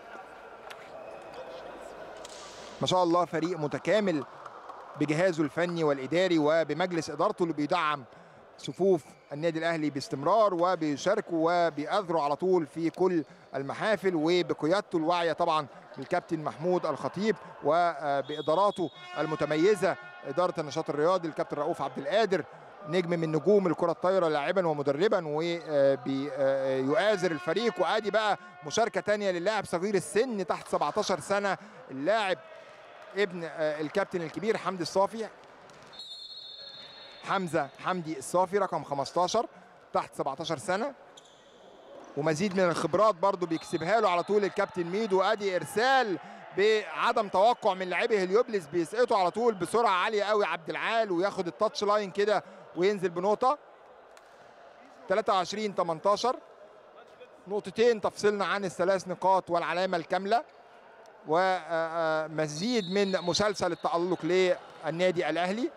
ما شاء الله فريق متكامل بجهازه الفني والاداري وبمجلس ادارته اللي بيدعم صفوف النادي الاهلي باستمرار وبيشاركوا وبيأثروا على طول في كل المحافل وبقيادته الواعيه طبعا بالكابتن محمود الخطيب وباداراته المتميزه اداره النشاط الرياضي الكابتن رؤوف عبد القادر نجم من نجوم الكره الطايره لاعبا ومدربا وبيؤازر الفريق وادي بقى مشاركه تانية للاعب صغير السن تحت 17 سنه اللاعب ابن آه، الكابتن الكبير حمدي الصافي حمزه حمدي الصافي رقم 15 تحت 17 سنه ومزيد من الخبرات برضو بيكسبها له على طول الكابتن ميدو ادي ارسال بعدم توقع من لاعبي هليوبلس بيسقطوا على طول بسرعه عاليه قوي عبد العال وياخد التاتش لاين كده وينزل بنقطه 23 18 نقطتين تفصلنا عن الثلاث نقاط والعلامه الكامله ومزيد من مسلسل التألق للنادي الأهلي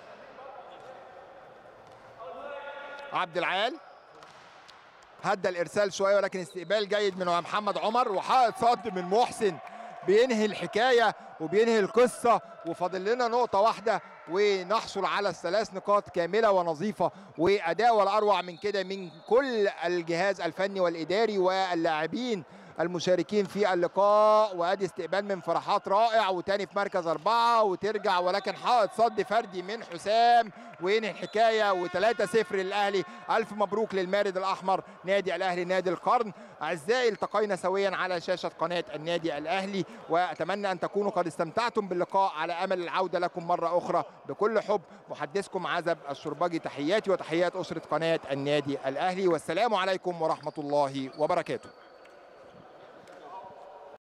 عبد العال هدى الإرسال شوية ولكن استقبال جيد من محمد عمر وحائط صد من محسن بينهي الحكاية وبينهي القصة وفاضل لنا نقطة واحدة ونحصل على الثلاث نقاط كاملة ونظيفة وأداء ولا أروع من كده من كل الجهاز الفني والإداري واللاعبين المشاركين في اللقاء وادي استقبال من فرحات رائع وتاني في مركز أربعة وترجع ولكن حائط صد فردي من حسام وينهي الحكاية و3-0 للأهلي ألف مبروك للمارد الأحمر نادي الأهلي نادي القرن أعزائي التقينا سويا على شاشة قناة النادي الأهلي وأتمنى أن تكونوا قد استمتعتم باللقاء على أمل العودة لكم مرة أخرى بكل حب محدثكم عزب الشربجي تحياتي وتحيات أسرة قناة النادي الأهلي والسلام عليكم ورحمة الله وبركاته